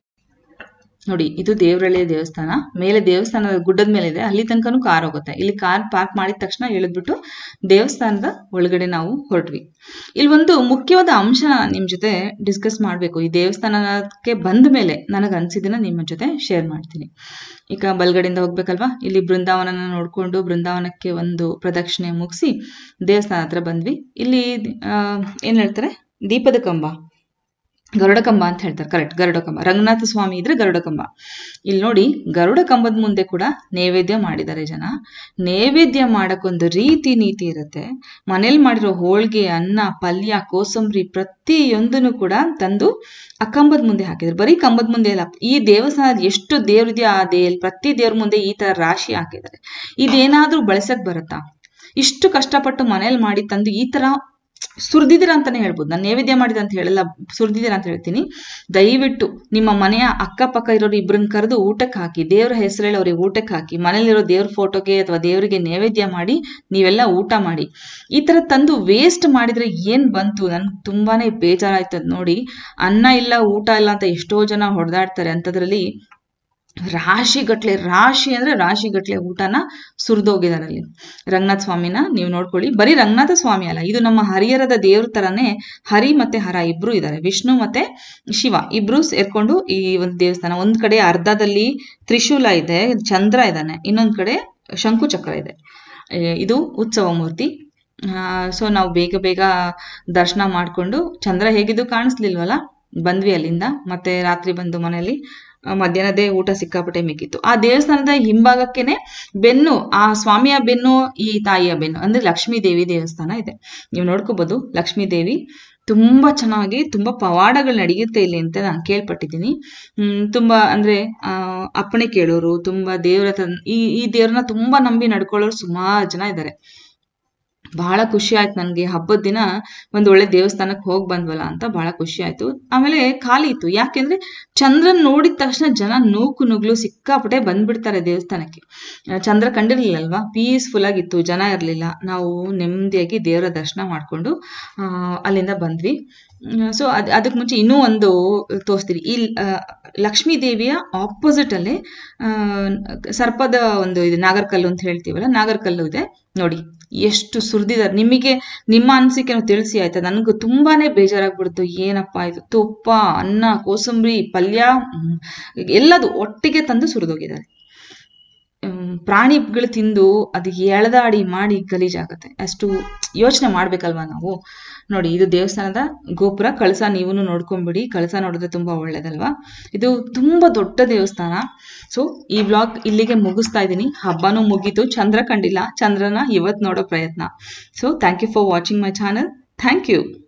ನೋಡಿ ಇದು ದೇವರಳ್ಳಿಯ ದೇವಸ್ಥಾನ ಮೇಲೆ ದೇವಸ್ಥಾನದ ಗುಡ್ಡದ ಮೇಲೆ ಇದೆ ಅಲ್ಲಿ ತನಕನೂ ಕಾರ್ ಹೋಗುತ್ತೆ ಇಲ್ಲಿ ಕಾರ್ ಪಾರ್ಕ್ ಮಾಡಿದ ತಕ್ಷಣ ಇಳಿದ್ಬಿಟ್ಟು ದೇವಸ್ಥಾನದ ಒಳಗಡೆ ನಾವು ಹೊರಟ್ವಿ ಇಲ್ಲಿ ಒಂದು ಮುಖ್ಯವಾದ ಅಂಶ ನಿಮ್ ಜೊತೆ ಡಿಸ್ಕಸ್ ಮಾಡಬೇಕು ಈ ದೇವಸ್ಥಾನಕ್ಕೆ ಬಂದ ಮೇಲೆ ನನಗೆ ಅನ್ಸಿದ್ದನ್ನ ನಿಮ್ಮ ಜೊತೆ ಶೇರ್ ಮಾಡ್ತೀನಿ ಈಗ ಬಲ್ಗಡೆಯಿಂದ ಹೋಗ್ಬೇಕಲ್ವಾ ಇಲ್ಲಿ ಬೃಂದಾವನನ ನೋಡ್ಕೊಂಡು ಬೃಂದಾವನಕ್ಕೆ ಒಂದು ಪ್ರದಕ್ಷಿಣೆ ಮುಗಿಸಿ ದೇವಸ್ಥಾನ ಹತ್ರ ಬಂದ್ವಿ ಇಲ್ಲಿ ಆ, ಏನ್ ಹೇಳ್ತಾರೆ ದೀಪದ ಕಂಬ ಗರುಡ ಕಂಬ ಅಂತ ಹೇಳ್ತಾರೆ ಕರೆಕ್ಟ್ ಗರುಡ ಕಂಬ ರಂಗನಾಥ ಸ್ವಾಮಿ ಇದ್ರೆ ಗರುಡ ಕಂಬ ಇಲ್ಲಿ ನೋಡಿ ಗರುಡ ಕಂಬದ ಮುಂದೆ ಕೂಡ ನೈವೇದ್ಯ ಮಾಡಿದ್ದಾರೆ ಜನ ನೈವೇದ್ಯ ಮಾಡಕ್ಕೊಂದು ರೀತಿ ನೀತಿ ಇರುತ್ತೆ ಮನೇಲಿ ಮಾಡಿರೋ ಹೋಳ್ಗೆ ಅನ್ನ ಪಲ್ಯ ಕೋಸಂಬರಿ ಪ್ರತಿಯೊಂದನ್ನು ಕೂಡ ತಂದು ಆ ಕಂಬದ ಮುಂದೆ ಹಾಕಿದ್ರು ಬರೀ ಕಂಬದ ಮುಂದೆ ಅಲ್ಲ ಈ ದೇವಸ್ಥಾನದ ಎಷ್ಟು ದೇವ್ರಿದೆಯೋ ಆ ದೇ ಪ್ರತಿ ದೇವ್ರ ಮುಂದೆ ಈ ತರ ರಾಶಿ ಹಾಕಿದ್ದಾರೆ ಇದೇನಾದ್ರೂ ಬಳಸಕ್ ಬರುತ್ತಾ ಇಷ್ಟು ಕಷ್ಟಪಟ್ಟು ಮನೇಲಿ ಮಾಡಿ ತಂದು ಈ ತರ ಸುರಿದಿದ್ದೀರಾ ಅಂತಾನೆ ಹೇಳ್ಬೋದು ನಾನು ನೈವೇದ್ಯ ಮಾಡಿದ ಅಂತ ಹೇಳಲ್ಲ ಸುರಿದಿದ್ದೀರಾ ಅಂತ ಹೇಳ್ತೀನಿ ದಯವಿಟ್ಟು ನಿಮ್ಮ ಮನೆಯ ಅಕ್ಕಪಕ್ಕ ಇರೋರು ಇಬ್ಬರನ್ನ ಕರೆದು ಊಟಕ್ಕೆ ಹಾಕಿ ದೇವ್ರ ಹೆಸರು ಹೇಳಿ ಅವ್ರಿಗೆ ಊಟಕ್ಕೆ ಹಾಕಿ ಮನೇಲಿರೋ ದೇವ್ರ ಫೋಟೋಗೆ ಅಥವಾ ದೇವರಿಗೆ ನೈವೇದ್ಯ ಮಾಡಿ ನೀವೆಲ್ಲ ಊಟ ಮಾಡಿ ಈ ತರ ತಂದು ವೇಸ್ಟ್ ಮಾಡಿದ್ರೆ ಏನ್ ಬಂತು ನನ್ಗೆ ತುಂಬಾನೇ ಬೇಜಾರಾಯ್ತದ ನೋಡಿ ಅನ್ನ ಇಲ್ಲ ಊಟ ಇಲ್ಲ ಅಂತ ಎಷ್ಟೋ ಜನ ಹೊಡೆದಾಡ್ತಾರೆ ಅಂತದ್ರಲ್ಲಿ ರಾಶಿ ಗಟ್ಲೆ ರಾಶಿ ಅಂದ್ರೆ ರಾಶಿ ಗಟ್ಲೆ ಊಟನ ಸುರಿದೋಗಿದ್ದಾರೆ ಅಲ್ಲಿ ರಂಗನಾಥ ಸ್ವಾಮಿನ ನೀವು ನೋಡ್ಕೊಳ್ಳಿ ಬರೀ ರಂಗನಾಥ ಸ್ವಾಮಿ ಅಲ್ಲ ಇದು ನಮ್ಮ ಹರಿಹರದ ದೇವ್ರ ತರಾನೇ ಹರಿ ಮತ್ತೆ ಹರ ಇಬ್ರು ಇದ್ದಾರೆ ವಿಷ್ಣು ಮತ್ತೆ ಶಿವ ಇಬ್ರು ಸೇರ್ಕೊಂಡು ಈ ಒಂದು ದೇವಸ್ಥಾನ ಒಂದ್ ಕಡೆ ಅರ್ಧದಲ್ಲಿ ತ್ರಿಶೂಲ ಇದೆ ಚಂದ್ರ ಇದ್ದಾನೆ ಇನ್ನೊಂದ್ ಕಡೆ ಶಂಕು ಚಕ್ರ ಇದೆ ಏ, ಇದು ಉತ್ಸವ ಮೂರ್ತಿ ಸೊ ನಾವು ಬೇಗ ಬೇಗ ದರ್ಶನ ಮಾಡ್ಕೊಂಡು ಚಂದ್ರ ಹೇಗಿದ್ದು ಕಾಣಿಸ್ಲಿಲ್ವಲ್ಲ ಬಂದ್ವಿ ಅಲ್ಲಿಂದ ಮತ್ತೆ ರಾತ್ರಿ ಬಂದು ಮನೆಯಲ್ಲಿ ಆ, ಮಧ್ಯಾಹ್ನದೇ ಊಟ ಸಿಕ್ಕಾಪಟ್ಟೆ ಮಿಕ್ಕಿತ್ತು ಆ ದೇವಸ್ಥಾನದ ಹಿಂಭಾಗಕ್ಕೆನೆ ಬೆನ್ನು ಆ ಸ್ವಾಮಿಯ ಬೆನ್ನು ಈ ತಾಯಿಯ ಬೆನ್ನು ಅಂದ್ರೆ ಲಕ್ಷ್ಮೀ ದೇವಿ ದೇವಸ್ಥಾನ ಇದೆ ನೀವು ನೋಡ್ಕೋಬಹುದು ಲಕ್ಷ್ಮೀ ದೇವಿ ತುಂಬಾ ಚೆನ್ನಾಗಿ ತುಂಬಾ ಪವಾಡಗಳು ನಡೆಯುತ್ತೆ ಇಲ್ಲಿ ಅಂತ ನಾನು ಕೇಳ್ಪಟ್ಟಿದ್ದೀನಿ ಹ್ಮ್ ತುಂಬಾ ಅಂದ್ರೆ ಆ ಅಪ್ಪಣೆ ಕೇಳೋರು ತುಂಬಾ ದೇವರ ತನ್- ಈ ಈ ದೇವ್ರನ್ನ ತುಂಬಾ ನಂಬಿ ನಡ್ಕೊಳ್ಳೋರು ಸುಮಾರು ಜನ ಇದ್ದಾರೆ ಬಹಳ ಖುಷಿ ಆಯ್ತು ನನ್ಗೆ ಹಬ್ಬದ ದಿನ ಒಂದ್ ಒಳ್ಳೆ ದೇವಸ್ಥಾನಕ್ಕೆ ಹೋಗ್ ಬಂದ್ವಲ್ಲ ಅಂತ ಬಹಳ ಖುಷಿ ಆಯ್ತು ಆಮೇಲೆ ಖಾಲಿ ಇತ್ತು ಯಾಕೆಂದ್ರೆ ಚಂದ್ರನ್ ನೋಡಿದ ತಕ್ಷಣ ಜನ ನೂಕು ನುಗ್ಲು ಸಿಕ್ಕಾಪಟ್ಟೆ ಬಂದ್ಬಿಡ್ತಾರೆ ದೇವಸ್ಥಾನಕ್ಕೆ ಆ, ಚಂದ್ರ ಕಂಡಿರ್ಲಿಲ್ಲಲ್ವಾ ಪೀಸ್ಫುಲ್ ಆಗಿತ್ತು ಜನ ಇರ್ಲಿಲ್ಲ ನಾವು ನೆಮ್ಮದಿಯಾಗಿ ದೇವರ ದರ್ಶನ ಮಾಡ್ಕೊಂಡು ಆ, ಅಲ್ಲಿಂದ ಬಂದ್ವಿ ಸೊ ಅದ್ ಅದಕ್ಕೆ ಮುಂಚೆ ಇನ್ನೂ ಒಂದು ತೋರಿಸ್ತೀನಿ ಈ ಆ, ಲಕ್ಷ್ಮೀ ದೇವಿಯ ಆಪೋಸಿಟ್ ಅಲ್ಲೇ ಆ, ಸರ್ಪದ ಒಂದು ಇದು ನಾಗರ್ಕಲ್ಲು ಅಂತ ಹೇಳ್ತೀವಲ್ಲ ನಾಗರ್ಕಲ್ಲು ಇದೆ ನೋಡಿ ಎಷ್ಟು ಸುರಿದಿದ್ದಾರೆ ನಿಮಗೆ ನಿಮ್ಮ ಅನಿಸಿಕೆ ತಿಳಿಸಿ ಆಯ್ತಾ ನನಗೂ ತುಂಬಾನೇ ಬೇಜಾರಾಗ್ಬಿಡ್ತು ಏನಪ್ಪ ಇದು ತುಪ್ಪ ಅನ್ನ ಕೋಸಂಬರಿ ಪಲ್ಯ ಹ್ಮ್, ಎಲ್ಲದು ಒಟ್ಟಿಗೆ ತಂದು ಸುರಿದೋಗಿದ್ದಾರೆ ಹ್ಮ್, ಪ್ರಾಣಿಗಳು ತಿಂದು ಅದು ಎಳೆದಾಡಿ ಮಾಡಿ ಗಲೀಜಾಗತ್ತೆ ಅಷ್ಟು ಯೋಚನೆ ಮಾಡ್ಬೇಕಲ್ವಾ ನಾವು ನೋಡಿ ಇದು ದೇವಸ್ಥಾನದ ಗೋಪುರ ಕಳಸ ನೀವು ನೋಡ್ಕೊಂಬಿಡಿ ಕಳಸ ನೋಡಿದ್ರೆ ತುಂಬಾ ಒಳ್ಳೇದಲ್ವಾ ಇದು ತುಂಬಾ ದೊಡ್ಡ ದೇವಸ್ಥಾನ ಸೊ ಈ ವ್ಲಾಗ್ ಇಲ್ಲಿಗೆ ಮುಗಿಸ್ತಾ ಇದ್ದೀನಿ ಹಬ್ಬನೂ ಮುಗೀತು ಚಂದ್ರ ಕಂಡಿಲ್ಲ ಚಂದ್ರನ ಇವತ್ತು ನೋಡೋ ಪ್ರಯತ್ನ so thank you for watching my channel thank you